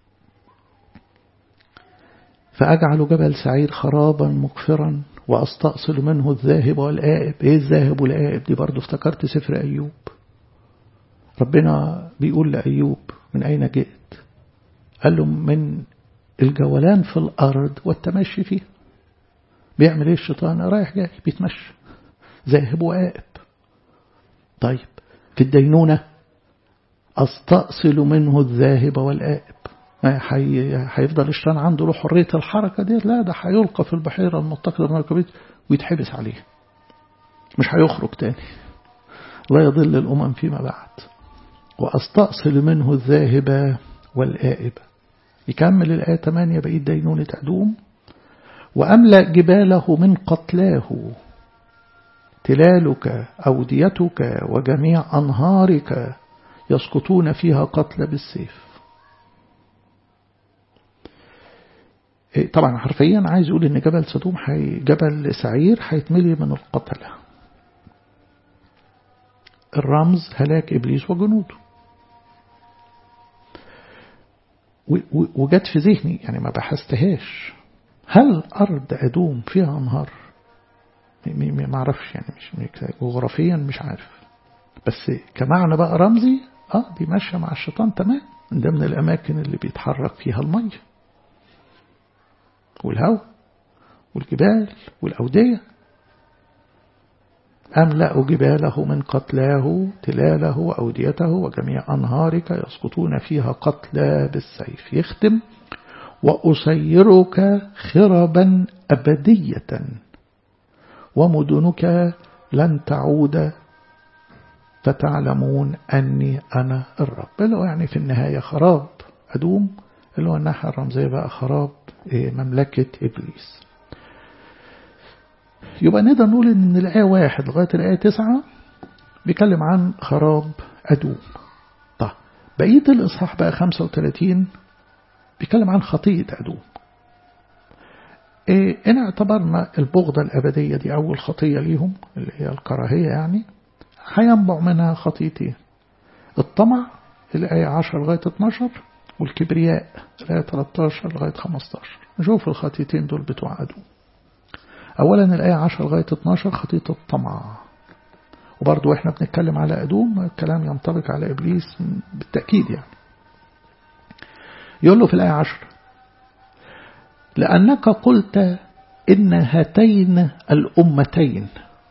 فأجعل جبل سعير خرابا مغفرا وأستأصل منه الذاهب والآئب إيه الذاهب والآئب دي برضو افتكرت سفر أيوب ربنا بيقول لأيوب من أين جئت قال له من الجولان في الأرض والتمشي فيها بيعمل ايه الشيطان رايح جاي بيتمشى ذاهب وآئب طيب في الدينونة أستأصل منه الذاهب والآئب هيفضل الشيطان عنده له حرية الحركة دي لا ده هيلقى في البحيرة المتقدة من الكبير ويتحبس عليه مش هيخرج تاني لا يضل الأمم فيما بعد وأستأصل منه الذاهب والآئب يكمل الآية 8 بقية دينونة أدوم وأملأ جباله من قتلاه تلالك أوديتك وجميع أنهارك يسقطون فيها قتل بالسيف طبعا حرفيا عايز يقول ان جبل سدوم حي جبل سعير هيتملي من القتلة الرمز هلاك إبليس وجنوده وجت في ذهني يعني ما بحثتهاش هل أرض أدوم فيها أنهار ما اعرفش يعني مش جغرافيا مش عارف بس كمعنى بقى رمزي اه دي ماشية مع الشيطان تمام ده من الأماكن اللي بيتحرك فيها المية والهواء والجبال والأودية أملأ جباله من قتلاه تلاله وأوديته وجميع أنهارك يسقطون فيها قتلى بالسيف يختم وأسيرك خربا أبدية ومدنك لن تعود فتعلمون أني أنا الرب اللي هو يعني في النهاية خراب أدوم اللي هو الناحية الرمزية بقى خراب مملكة إبليس يبقى نقدر نقول إن من الآية واحد لغاية الآية تسعة بيتكلم عن خراب أدوم طيب بقية الإصحاح بقى 35 بيتكلم عن خطيئة أدوم إيه إن اعتبرنا البغضة الأبدية دي أول خطية ليهم اللي هي الكراهية يعني هينبع منها خطيتين الطمع الآية 10 لغاية 12 والكبرياء الآية 13 لغاية 15 نشوف الخطيتين دول بتوع أدوم أولا الآية 10 لغاية 12 خطية الطمع وبرضو إحنا بنتكلم على أدوم الكلام ينطبق على إبليس بالتأكيد يعني يقول له في الآية 10 لأنك قلت إن هاتين الأمتين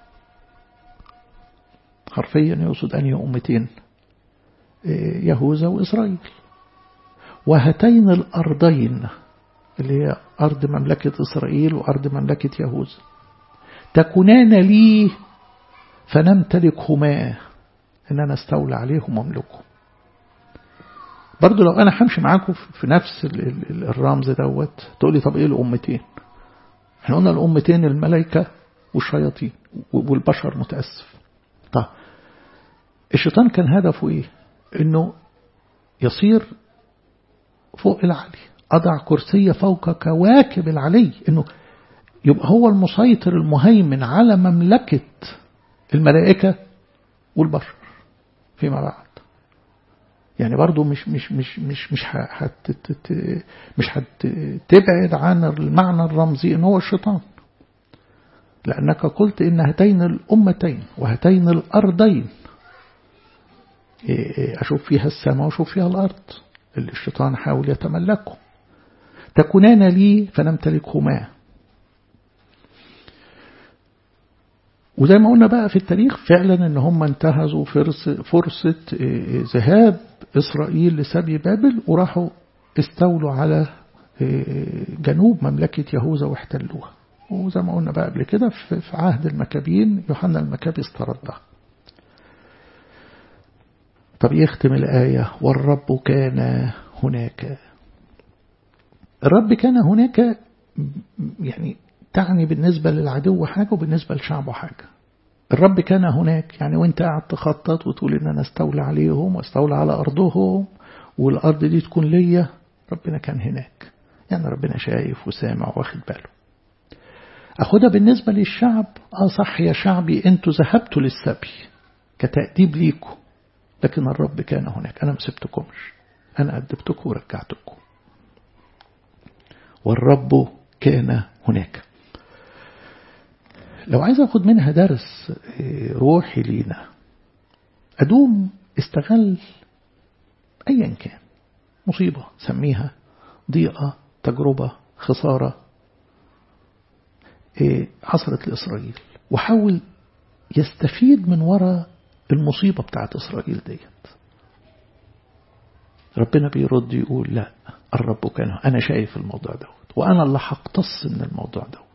حرفيا يقصد أنهي أمتين يهوذا وإسرائيل وهاتين الأرضين اللي هي أرض مملكة إسرائيل وأرض مملكة يهوذا تكونان لي فنمتلكهما إن أنا استولى عليهم واملكهم برضو لو أنا همشي معاكم في نفس الرمز دوت تقول لي طب إيه الأمتين احنا قلنا الأمتين الملائكة والشياطين والبشر متأسف طب الشيطان كان هدفه إيه إنه يصير فوق العلي أضع كرسي فوق كواكب العلي إنه يبقى هو المسيطر المهيمن على مملكة الملائكة والبشر فيما بعد يعني برضو مش مش مش مش مش حت مش هتبعد عن المعنى الرمزي ان هو الشيطان لأنك قلت إن هاتين الأمتين وهاتين الأرضين أشوف فيها السماء وأشوف فيها الأرض اللي الشيطان حاول يتملكه تكونان لي فنمتلكهما وزي ما قلنا بقى في التاريخ فعلا ان هم انتهزوا فرصة, فرصة ذهاب إسرائيل لسبي بابل وراحوا استولوا على جنوب مملكة يهوذا واحتلوها وزي ما قلنا بقى قبل كده في عهد المكابين يوحنا المكابي استردها طب يختم الآية والرب كان هناك الرب كان هناك يعني تعني بالنسبة للعدو حاجة وبالنسبة لشعبه حاجة الرب كان هناك يعني وانت قاعد تخطط وتقول ان انا استولى عليهم واستولى على ارضهم والارض دي تكون ليا ربنا كان هناك يعني ربنا شايف وسامع واخد باله اخدها بالنسبة للشعب اه صح يا شعبي انتوا ذهبتوا للسبي كتأديب ليكم لكن الرب كان هناك انا ما سبتكمش انا أدبتكم ورجعتكم والرب كان هناك لو عايز أخد منها درس روحي لينا أدوم استغل أيا كان مصيبة سميها ضيقة تجربة خسارة حصلت لإسرائيل وحاول يستفيد من وراء المصيبة بتاعت إسرائيل ديت ربنا بيرد يقول لا الرب كان أنا شايف الموضوع دوت وأنا اللي هقتص من الموضوع دوت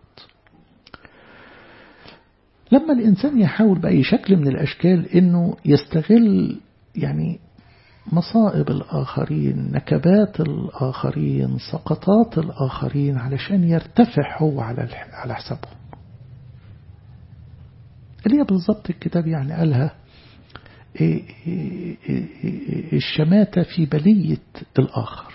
لما الإنسان يحاول بأي شكل من الأشكال أنه يستغل يعني مصائب الآخرين نكبات الآخرين سقطات الآخرين علشان يرتفع هو على على حسابهم اللي هي بالظبط الكتاب يعني قالها الشماتة في بلية الآخر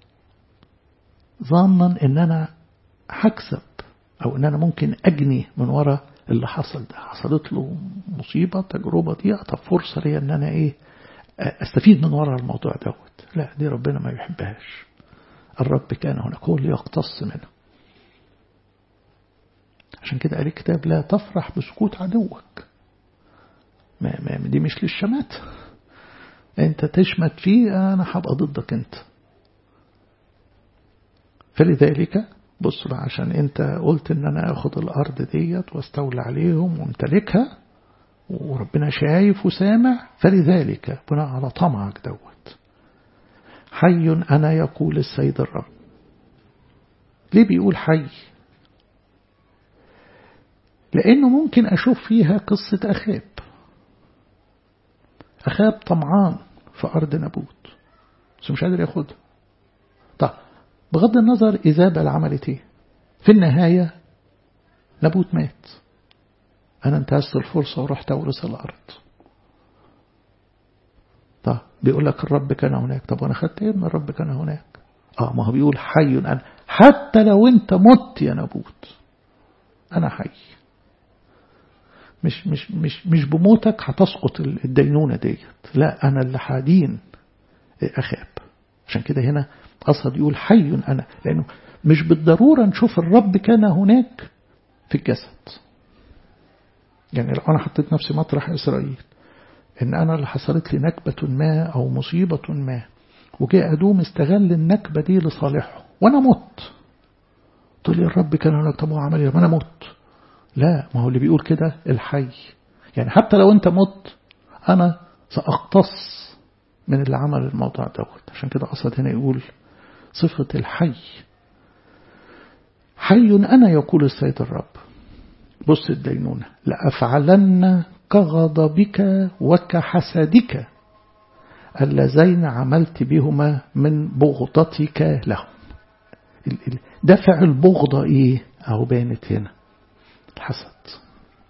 ظانا ان انا هكسب او ان انا ممكن اجني من وراء اللي حصل ده حصلت له مصيبة تجربة دي طب فرصة لي ان انا ايه استفيد من وراء الموضوع دوت لا دي ربنا ما يحبهاش الرب كان هناك هو اللي يقتص منه عشان كده قال الكتاب لا تفرح بسكوت عدوك ما ما دي مش للشمات انت تشمت فيه انا هبقى ضدك انت فلذلك بص بقى عشان انت قلت ان انا اخد الارض ديت واستولى عليهم وامتلكها وربنا شايف وسامع فلذلك بناء على طمعك دوت حي انا يقول السيد الرب ليه بيقول حي لانه ممكن اشوف فيها قصة اخاب اخاب طمعان في ارض نبوت بس مش قادر ياخدها طب بغض النظر إيزابل عملت إيه في النهاية نبوت مات أنا انتهزت الفرصة ورحت أورث الأرض طب بيقول لك الرب كان هناك طب وأنا خدت إيه من الرب كان هناك آه ما هو بيقول حي أنا حتى لو أنت مت يا نبوت أنا حي مش مش مش مش بموتك هتسقط الدينونة ديت لا أنا اللي حادين أخاب عشان كده هنا قصد يقول حي أنا لأنه مش بالضرورة نشوف الرب كان هناك في الجسد يعني لو أنا حطيت نفسي مطرح إسرائيل إن أنا اللي حصلت لي نكبة ما أو مصيبة ما وجاء أدوم استغل النكبة دي لصالحه وأنا مت تقول لي الرب كان هناك طب هو عمل ايه ما أنا مت لا ما هو اللي بيقول كده الحي يعني حتى لو أنت مت أنا سأقتص من اللي عمل الموضوع دوت عشان كده قصد هنا يقول صفة الحي حي أنا يقول السيد الرب بص الدينونة لأفعلن كغضبك وكحسدك اللذين عملت بهما من بغضتك لهم دفع البغضة إيه أو بانت هنا الحسد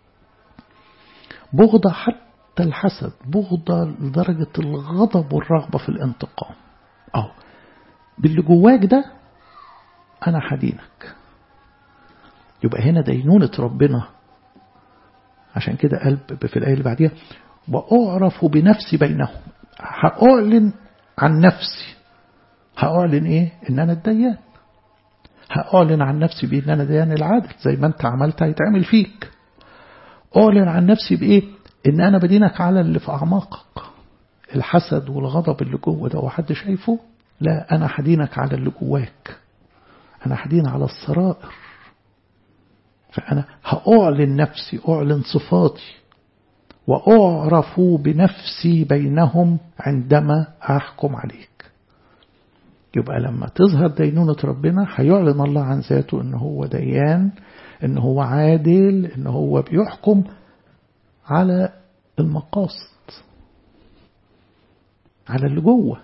بغضة حتى الحسد بغضة لدرجة الغضب والرغبة في الانتقام أو باللي جواك ده أنا حدينك يبقى هنا دينونة ربنا عشان كده قلب في الآية اللي بعديها وأعرف بنفسي بينهم هأعلن عن نفسي هأعلن إيه إن أنا الديان هأعلن عن نفسي بإن أنا ديان العادل زي ما أنت عملت هيتعمل فيك أعلن عن نفسي بإيه إن أنا بدينك على اللي في أعماقك الحسد والغضب اللي جوه ده وحد شايفه لا أنا حدينك على اللي جواك أنا حدين على السرائر فأنا هأعلن نفسي أعلن صفاتي وأعرف بنفسي بينهم عندما أحكم عليك يبقى لما تظهر دينونة ربنا هيعلن الله عن ذاته إن هو ديان إن هو عادل إن هو بيحكم على المقاصد على اللي جوه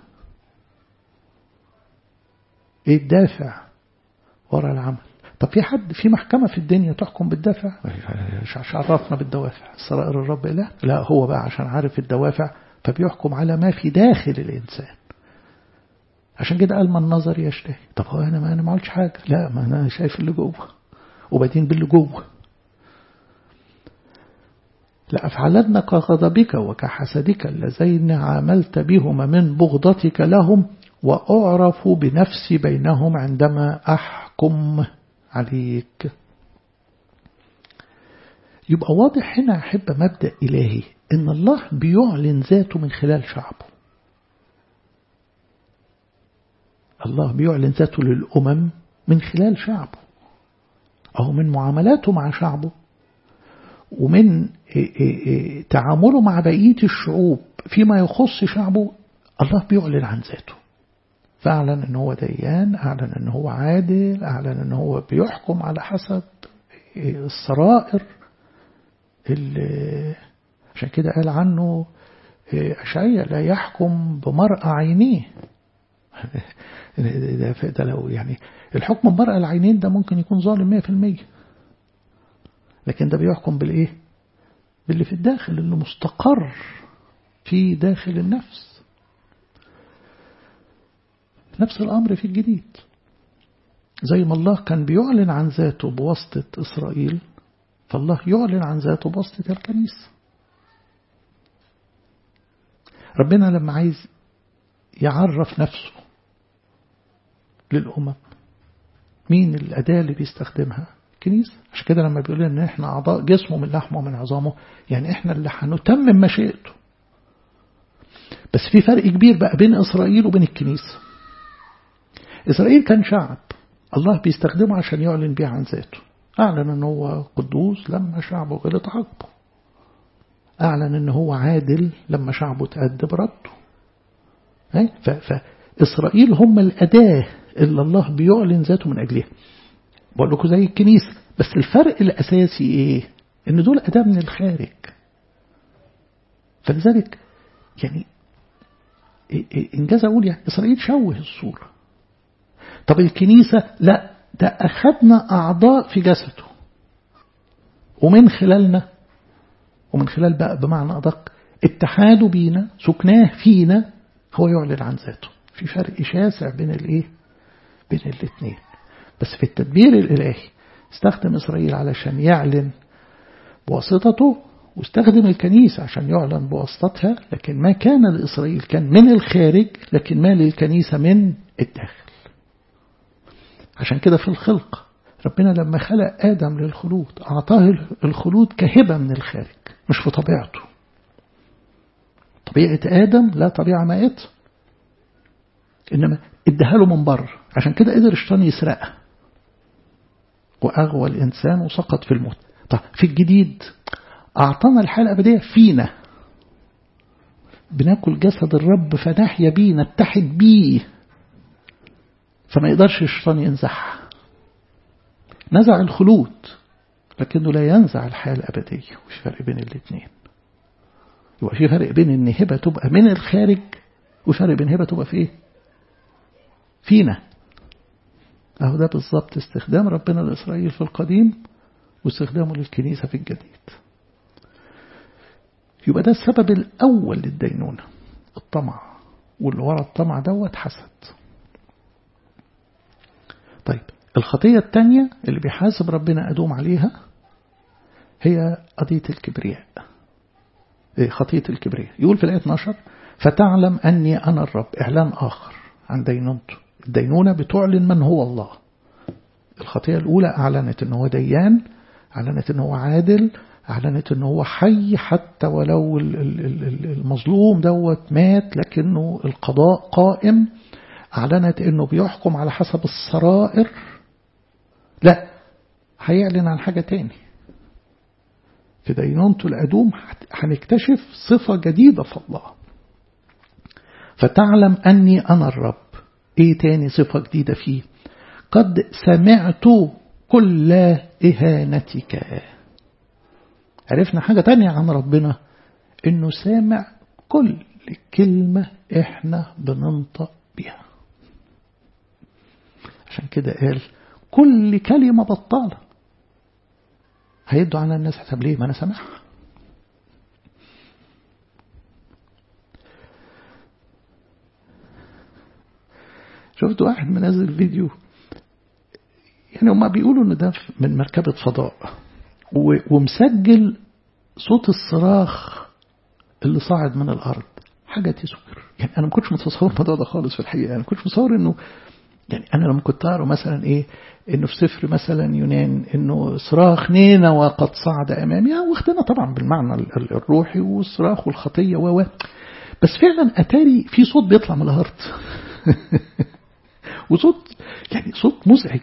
ايه الدافع وراء العمل طب في حد في محكمة في الدنيا تحكم بالدافع مش عرفنا بالدوافع سرائر الرب لا لا هو بقى عشان عارف الدوافع فبيحكم على ما في داخل الإنسان عشان كده قال ما النظر يشتهي طب هو أنا ما أنا ما عملتش حاجة لا ما أنا شايف اللي جوه وبدين باللي جوه لأفعلن كغضبك وكحسدك اللذين عاملت بهما من بغضتك لهم وأعرف بنفسي بينهم عندما أحكم عليك يبقى واضح هنا أحب مبدأ إلهي إن الله بيعلن ذاته من خلال شعبه الله بيعلن ذاته للأمم من خلال شعبه أو من معاملاته مع شعبه ومن تعامله مع بقية الشعوب فيما يخص شعبه الله بيعلن عن ذاته فأعلن أن هو ديان أعلن أن هو عادل أعلن أن هو بيحكم على حسب السرائر عشان كده قال عنه أشعية لا يحكم بمرأة عينيه ده, ده لو يعني الحكم بمرأة العينين ده ممكن يكون ظالم 100% لكن ده بيحكم بالإيه باللي في الداخل اللي مستقر في داخل النفس نفس الأمر في الجديد زي ما الله كان بيعلن عن ذاته بواسطة إسرائيل فالله يعلن عن ذاته بواسطة الكنيسة ربنا لما عايز يعرف نفسه للأمم مين الأداة اللي بيستخدمها الكنيسة عشان كده لما بيقول ان احنا أعضاء جسمه من لحمه ومن عظامه يعني احنا اللي هنتمم مشيئته بس في فرق كبير بقى بين إسرائيل وبين الكنيسة إسرائيل كان شعب الله بيستخدمه عشان يعلن بيه عن ذاته أعلن أنه هو قدوس لما شعبه غلط عاقبه أعلن أنه هو عادل لما شعبه تأدب رده فإسرائيل هم الأداة اللي الله بيعلن ذاته من أجلها بقول لكم زي الكنيسة بس الفرق الأساسي إيه إن دول أداة من الخارج فلذلك يعني إنجاز أقول يعني إسرائيل شوه الصورة طب الكنيسة لا ده أخذنا أعضاء في جسده ومن خلالنا ومن خلال بقى بمعنى أدق اتحاده بينا سكناه فينا هو يعلن عن ذاته في فرق شاسع بين الايه بين الاثنين بس في التدبير الإلهي استخدم إسرائيل علشان يعلن بواسطته واستخدم الكنيسة عشان يعلن بواسطتها لكن ما كان لإسرائيل كان من الخارج لكن ما للكنيسة من الداخل عشان كده في الخلق ربنا لما خلق آدم للخلود أعطاه الخلود كهبة من الخارج مش في طبيعته طبيعة آدم لا طبيعة مائتة إنما ادها له من بره عشان كده قدر الشيطان يسرقها وأغوى الإنسان وسقط في الموت طب في الجديد أعطانا الحياة الأبدية فينا بناكل جسد الرب فنحيا بيه نتحد بيه فما يقدرش الشيطان ينزعها نزع الخلود لكنه لا ينزع الحياة الأبدية وفي فرق بين الاثنين يبقى في فرق بين ان هبة تبقى من الخارج وفرق بين هبة تبقى في ايه فينا اهو ده بالظبط استخدام ربنا لإسرائيل في القديم واستخدامه للكنيسة في الجديد يبقى ده السبب الأول للدينونة الطمع واللي ورا الطمع دوت حسد طيب الخطية الثانية اللي بيحاسب ربنا أدوم عليها هي قضية الكبرياء خطية الكبرياء يقول في الآية 12 فتعلم أني أنا الرب إعلان آخر عن دينونته الدينونة بتعلن من هو الله الخطية الأولى أعلنت أنه هو ديان أعلنت أنه هو عادل أعلنت أنه هو حي حتى ولو المظلوم دوت مات لكنه القضاء قائم أعلنت أنه بيحكم على حسب السرائر لا هيعلن عن حاجة تاني في دينونته الأدوم هنكتشف صفة جديدة في الله فتعلم أني أنا الرب إيه تاني صفة جديدة فيه قد سمعت كل إهانتك عرفنا حاجة تانية عن ربنا إنه سامع كل كلمة إحنا بننطق بها عشان كده قال كل كلمة بطالة هيدوا على الناس حسب ليه ما أنا سامعها شفت واحد منزل فيديو يعني هما بيقولوا ان ده من مركبة فضاء ومسجل صوت الصراخ اللي صاعد من الأرض حاجة تسكر يعني أنا ما كنتش متصور الموضوع ده خالص في الحقيقة أنا ما كنتش متصور إنه يعني أنا لما كنت أقرأ مثلا إيه إنه في سفر مثلا يونان إنه صراخ نينا وقد صعد أمامي واخدنا طبعا بالمعنى الروحي والصراخ والخطية و بس فعلا أتاري في صوت بيطلع من الأرض وصوت يعني صوت مزعج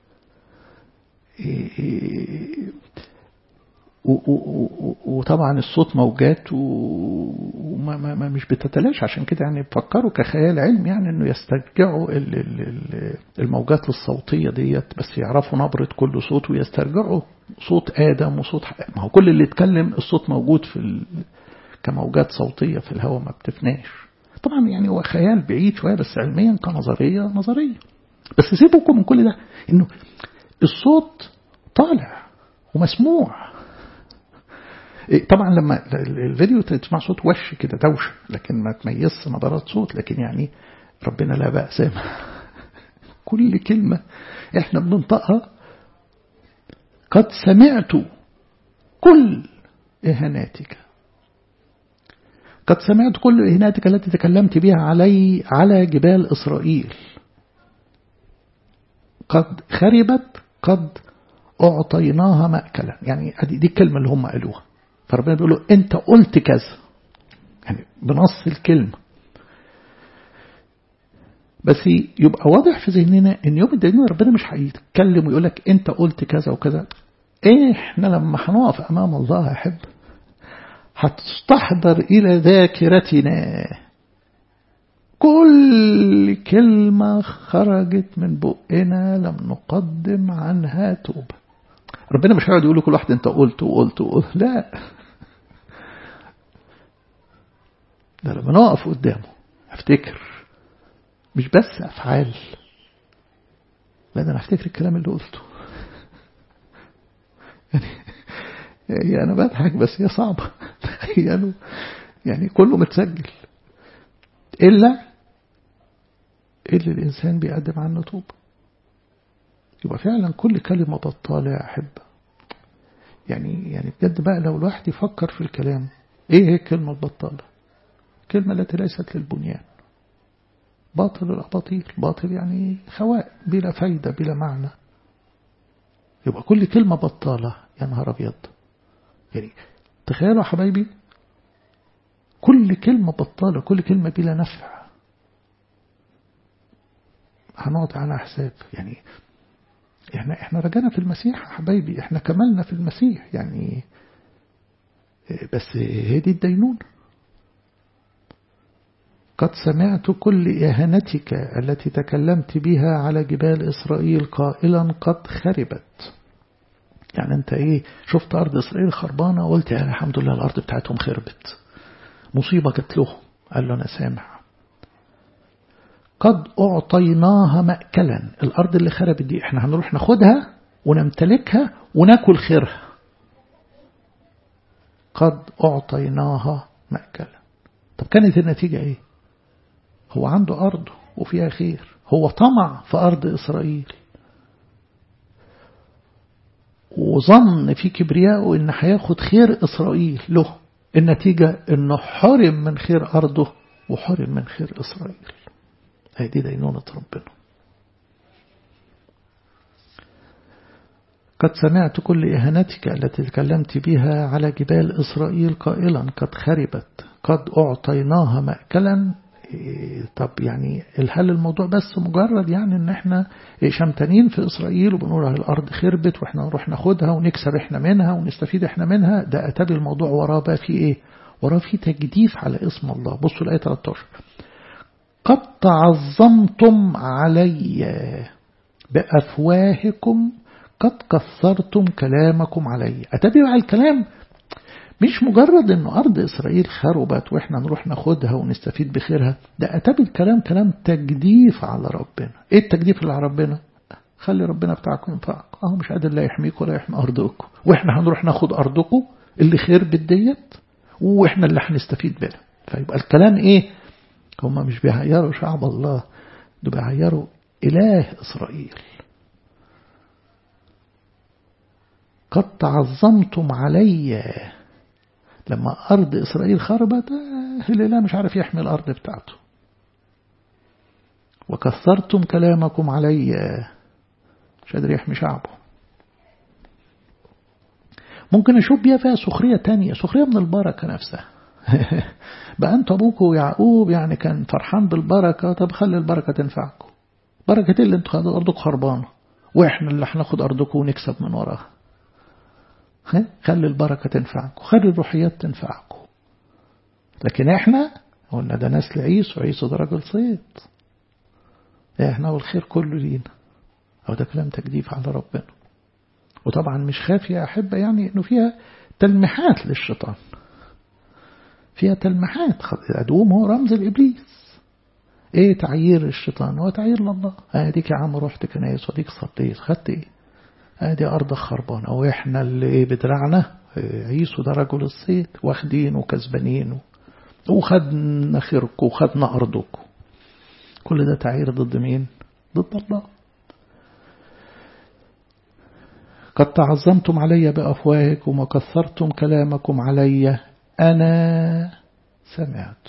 وطبعا الصوت موجات وما ما ما مش بتتلاشى عشان كده يعني بفكروا كخيال علمي يعني انه يسترجعوا الموجات الصوتيه ديت بس يعرفوا نبره كل صوت ويسترجعوا صوت ادم وصوت ما هو كل اللي اتكلم الصوت موجود في ال... كموجات صوتيه في الهواء ما بتفناش طبعا يعني هو خيال بعيد شويه بس علميا كنظريه نظريه بس سيبكم من كل ده انه الصوت طالع ومسموع طبعا لما الفيديو تسمع صوت وش كده دوشه لكن ما تميزش نبرات صوت لكن يعني ربنا لا بأس كل كلمة احنا بننطقها قد سمعت كل إهاناتك قد سمعت كل إهاناتك التي تكلمت بها علي على جبال إسرائيل قد خربت قد أعطيناها مأكلا يعني دي الكلمة اللي هم قالوها فربنا بيقول له أنت قلت كذا يعني بنص الكلمة بس يبقى واضح في ذهننا ان يوم الدين ربنا مش هيتكلم ويقول لك انت قلت كذا وكذا احنا لما هنقف امام الله احب هتستحضر الى ذاكرتنا كل كلمة خرجت من بقنا لم نقدم عنها توبة ربنا مش هيقعد يقول لكل واحد انت قلت وقلت وقلت لا ده لما نقف قدامه افتكر مش بس أفعال لا ده أنا أفتكر الكلام اللي قلته يعني يعني أنا بضحك بس هي صعبة تخيلوا يعني كله متسجل إلا اللي الإنسان بيقدم عنه توب يبقى فعلا كل كلمة بطالة يا أحبة يعني يعني بجد بقى لو الواحد يفكر في الكلام إيه هي كلمة بطالة كلمة التي ليست للبنيان باطل الأباطيل باطل يعني خواء بلا فايدة بلا معنى يبقى كل كلمة بطالة يا نهار أبيض يعني تخيلوا يا حبايبي كل كلمة بطالة كل كلمة بلا نفع هنقعد على حساب يعني احنا احنا رجعنا في المسيح يا حبايبي احنا كملنا في المسيح يعني بس هي دي الدينونه قد سمعت كل إهانتك التي تكلمت بها على جبال إسرائيل قائلا قد خربت يعني أنت إيه شفت أرض إسرائيل خربانة وقلت يعني الحمد لله الأرض بتاعتهم خربت مصيبة جت لهم قال له أنا سامع قد أعطيناها مأكلا الأرض اللي خربت دي احنا هنروح ناخدها ونمتلكها وناكل خيرها قد أعطيناها مأكلا طب كانت النتيجة ايه هو عنده أرض وفيها خير هو طمع في أرض إسرائيل وظن في كبريائه إن هياخد خير إسرائيل له النتيجة إنه حرم من خير أرضه وحرم من خير إسرائيل هي دي دينونة ربنا قد سمعت كل إهانتك التي تكلمت بها على جبال إسرائيل قائلا قد خربت قد أعطيناها مأكلا طب يعني هل الموضوع بس مجرد يعني ان احنا شمتانين في اسرائيل وبنقول الارض خربت واحنا نروح ناخدها ونكسب احنا منها ونستفيد احنا منها ده اتابي الموضوع وراه بقى في ايه وراه في تجديف على اسم الله بصوا الايه 13 قد تعظمتم علي بافواهكم قد كثرتم كلامكم علي اتابي بقى الكلام مش مجرد انه ارض اسرائيل خربت واحنا نروح ناخدها ونستفيد بخيرها ده اتى بالكلام كلام تجديف على ربنا ايه التجديف اللي على ربنا خلي ربنا بتاعكم ينفعكم اهو مش قادر لا يحميكم ولا يحمي ارضكم واحنا هنروح ناخد ارضكم اللي خربت ديت واحنا اللي هنستفيد منها فيبقى الكلام ايه هم مش بيعيروا شعب الله ده بيعيروا اله اسرائيل قد تعظمتم علي لما أرض إسرائيل خربت هللا مش عارف يحمي الأرض بتاعته وكثرتم كلامكم علي مش قادر يحمي شعبه ممكن أشوف بيها فيها سخرية تانية سخرية من البركة نفسها بقى أنت أبوك ويعقوب يعني كان فرحان بالبركة طب خلي البركة تنفعكم بركة اللي انتوا خدوا أرضكم خربانة وإحنا اللي هناخد أرضكم ونكسب من وراها خلي البركة تنفعكم خلي الروحيات تنفعكم لكن احنا قلنا ده نسل عيسو عيسو ده راجل صيد احنا والخير كله لينا أو ده كلام تجديف على ربنا وطبعا مش خاف يا أحبة يعني أنه فيها تلميحات للشيطان فيها تلميحات العدوم هو رمز الإبليس ايه تعيير الشيطان هو تعيير لله اديك يا عم رحت كنايس وديك صليت خدت ايه ادي أرض خربانة وإحنا اللي إيه بدرعنا عيسو ده رجل الصيد واخدين وكسبانين وخدنا خيركم وخدنا أرضكم كل ده تعير ضد مين؟ ضد الله قد تعظمتم علي بأفواهكم وكثرتم كلامكم علي أنا سمعت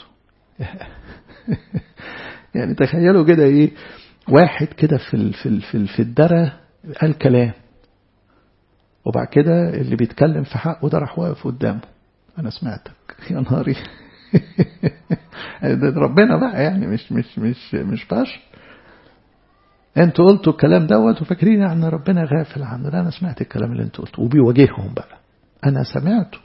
يعني تخيلوا كده إيه واحد كده في في في في الدرة قال كلام وبعد كده اللي بيتكلم في حقه ده راح واقف قدامه أنا سمعتك يا نهاري ده ربنا بقى يعني مش مش مش مش بشر انتوا قلتوا الكلام دوت وفاكرين ان ربنا غافل عنه لا انا سمعت الكلام اللي انتوا قلتوه وبيواجههم بقى انا سمعته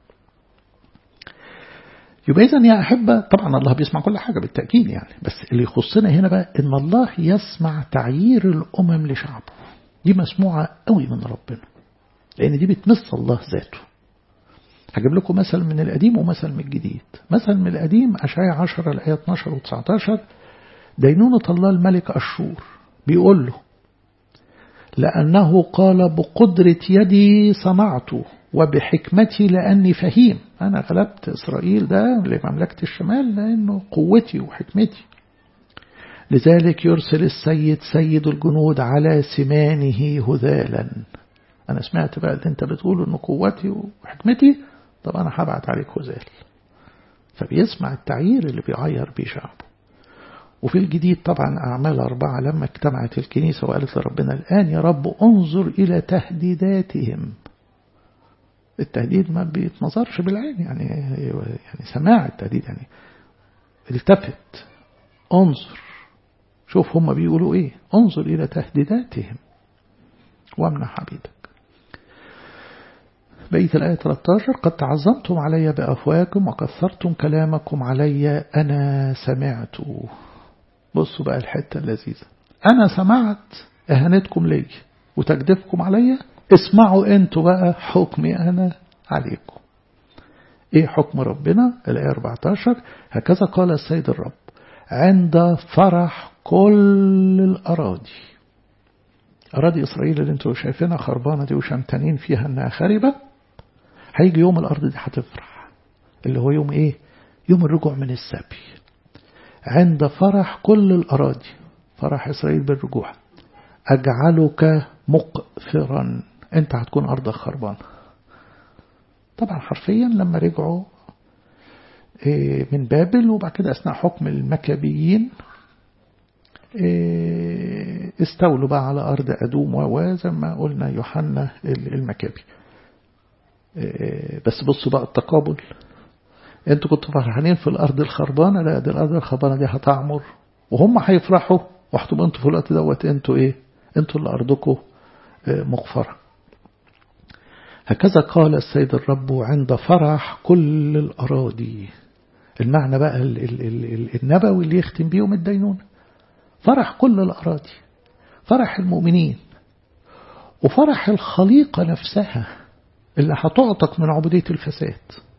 يبقى اذا يا احبه طبعا الله بيسمع كل حاجه بالتاكيد يعني بس اللي يخصنا هنا بقى ان الله يسمع تعيير الامم لشعبه دي مسموعه قوي من ربنا لان دي بتمس الله ذاته هجيب لكم مثل من القديم ومثل من الجديد مثل من القديم أشعياء 10 الآية 12 و19 دينونة الله الملك أشور بيقول له لأنه قال بقدرة يدي صنعت وبحكمتي لأني فهيم أنا غلبت إسرائيل ده لمملكة الشمال لأنه قوتي وحكمتي لذلك يرسل السيد سيد الجنود على سمانه هذالا أنا سمعت بقى اللي أنت بتقوله إنه قوتي وحكمتي طب أنا هبعت عليك هزال فبيسمع التعيير اللي بيعير بيه شعبه وفي الجديد طبعا أعمال أربعة لما اجتمعت الكنيسة وقالت لربنا الآن يا رب انظر إلى تهديداتهم التهديد ما بيتنظرش بالعين يعني يعني سماع التهديد يعني التفت انظر شوف هم بيقولوا ايه انظر إلى تهديداتهم وامنح عبيدك بقية الآية 13 قد تعظمتم علي بأفواكم وكثرتم كلامكم علي أنا سمعت بصوا بقى الحتة اللذيذة أنا سمعت إهانتكم لي وتجدفكم علي اسمعوا انتوا بقى حكمي أنا عليكم إيه حكم ربنا الآية 14 هكذا قال السيد الرب عند فرح كل الأراضي أراضي إسرائيل اللي انتوا شايفينها خربانة دي وشمتانين فيها إنها خاربة هيجي يوم الأرض دي هتفرح اللي هو يوم إيه يوم الرجوع من السبي عند فرح كل الأراضي فرح إسرائيل بالرجوع أجعلك مقفرا أنت هتكون أرضك خربانة طبعا حرفيا لما رجعوا من بابل وبعد كده أثناء حكم المكابيين استولوا بقى على أرض أدوم وزي ما قلنا يوحنا المكابي بس بصوا بقى التقابل انتوا كنتوا فرحانين في الأرض الخربانة لا دي الأرض الخربانة دي هتعمر وهم هيفرحوا وهتبقوا انتوا في الوقت دوت انتوا ايه انتوا اللي أرضكم مغفرة هكذا قال السيد الرب عند فرح كل الأراضي المعنى بقى النبوي اللي يختم بيهم الدينون فرح كل الأراضي فرح المؤمنين وفرح الخليقة نفسها اللي هتعتق من عبودية الفساد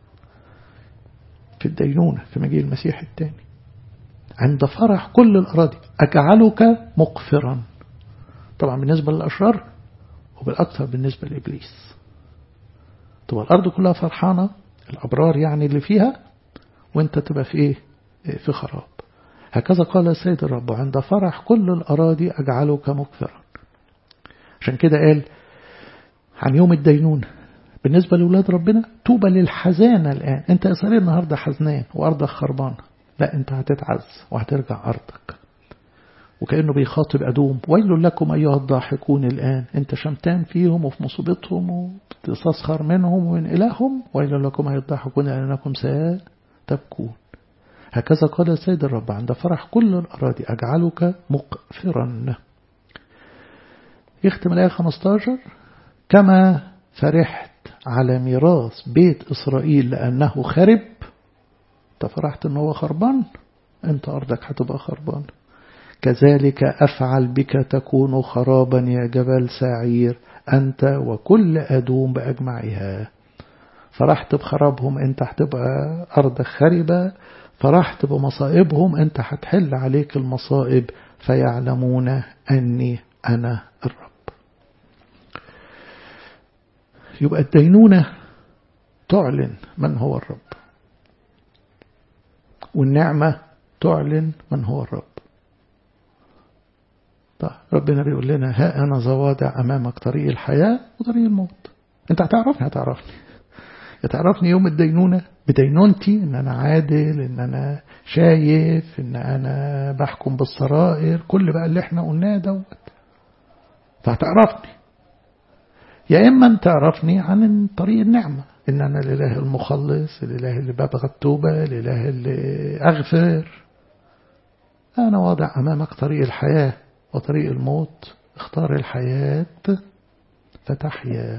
في الدينونة في مجيء المسيح الثاني عند فرح كل الأراضي أجعلك مقفرا طبعا بالنسبة للأشرار وبالأكثر بالنسبة لإبليس تبقى الأرض كلها فرحانة الأبرار يعني اللي فيها وانت تبقى في ايه في خراب هكذا قال السيد الرب عند فرح كل الأراضي أجعلك مغفرا عشان كده قال عن يوم الدينون بالنسبة لأولاد ربنا توبة للحزانة الآن انت إسرائيل النهاردة حزنان وأرضك خربانة لا انت هتتعز وهترجع أرضك وكأنه بيخاطب أدوم ويل لكم أيها الضاحكون الآن انت شمتان فيهم وفي مصيبتهم وتسخر منهم ومن إلههم ويل لكم أيها الضاحكون لأنكم ستبكون هكذا قال السيد الرب عند فرح كل الأراضي أجعلك مقفرا يختم الآية 15 كما فرحت على ميراث بيت إسرائيل لأنه خرب انت فرحت أنه خربان انت أرضك هتبقى خربان كذلك أفعل بك تكون خرابا يا جبل سعير أنت وكل أدوم بأجمعها فرحت بخرابهم أنت هتبقى أرض خربة فرحت بمصائبهم أنت هتحل عليك المصائب فيعلمون أني أنا الرب يبقى الدينونة تعلن من هو الرب والنعمة تعلن من هو الرب طيب ربنا بيقول لنا ها أنا زوادع أمامك طريق الحياة وطريق الموت أنت هتعرفني هتعرفني هتعرفني يوم الدينونة بدينونتي إن أنا عادل إن أنا شايف إن أنا بحكم بالسرائر كل بقى اللي احنا قلناه دوت فهتعرفني يا إما تعرفني عن طريق النعمة إن أنا الإله المخلص الإله اللي ببغى التوبة الإله اللي أغفر أنا واضع أمامك طريق الحياة وطريق الموت اختار الحياة فتحيا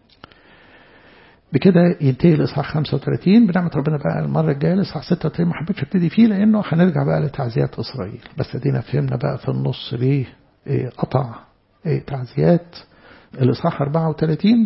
بكده ينتهي الإصحاح 35 بنعمة ربنا بقى المرة الجاية الإصحاح 36 ما حبيتش ابتدي فيه لأنه هنرجع بقى لتعزيات إسرائيل بس ادينا فهمنا بقى في النص ليه إيه قطع إيه تعزيات الإصحاح 34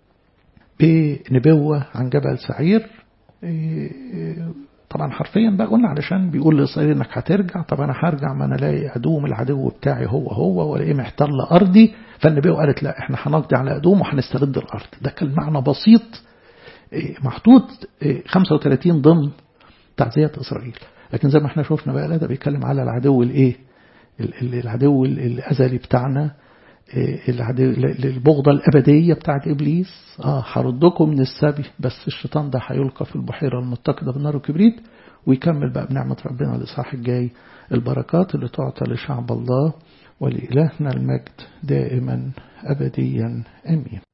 بنبوة عن جبل سعير إيه طبعا حرفيا بقى قلنا علشان بيقول لإسرائيل انك هترجع طب انا هرجع ما انا الاقي ادوم العدو بتاعي هو هو والاقيه محتل ارضي فالنبي قالت لا احنا هنقضي على ادوم وهنسترد الارض ده كان معنى بسيط محطوط 35 ضمن تعزية اسرائيل لكن زي ما احنا شفنا بقى لا ده بيتكلم على العدو الايه العدو الازلي بتاعنا البغضة الأبدية بتاعت إبليس آه هردكم من السبي بس الشيطان ده هيلقى في البحيرة المتقدة بالنار والكبريت ويكمل بقى بنعمة ربنا الإصحاح الجاي البركات اللي تعطى لشعب الله ولإلهنا المجد دائما أبديا أمين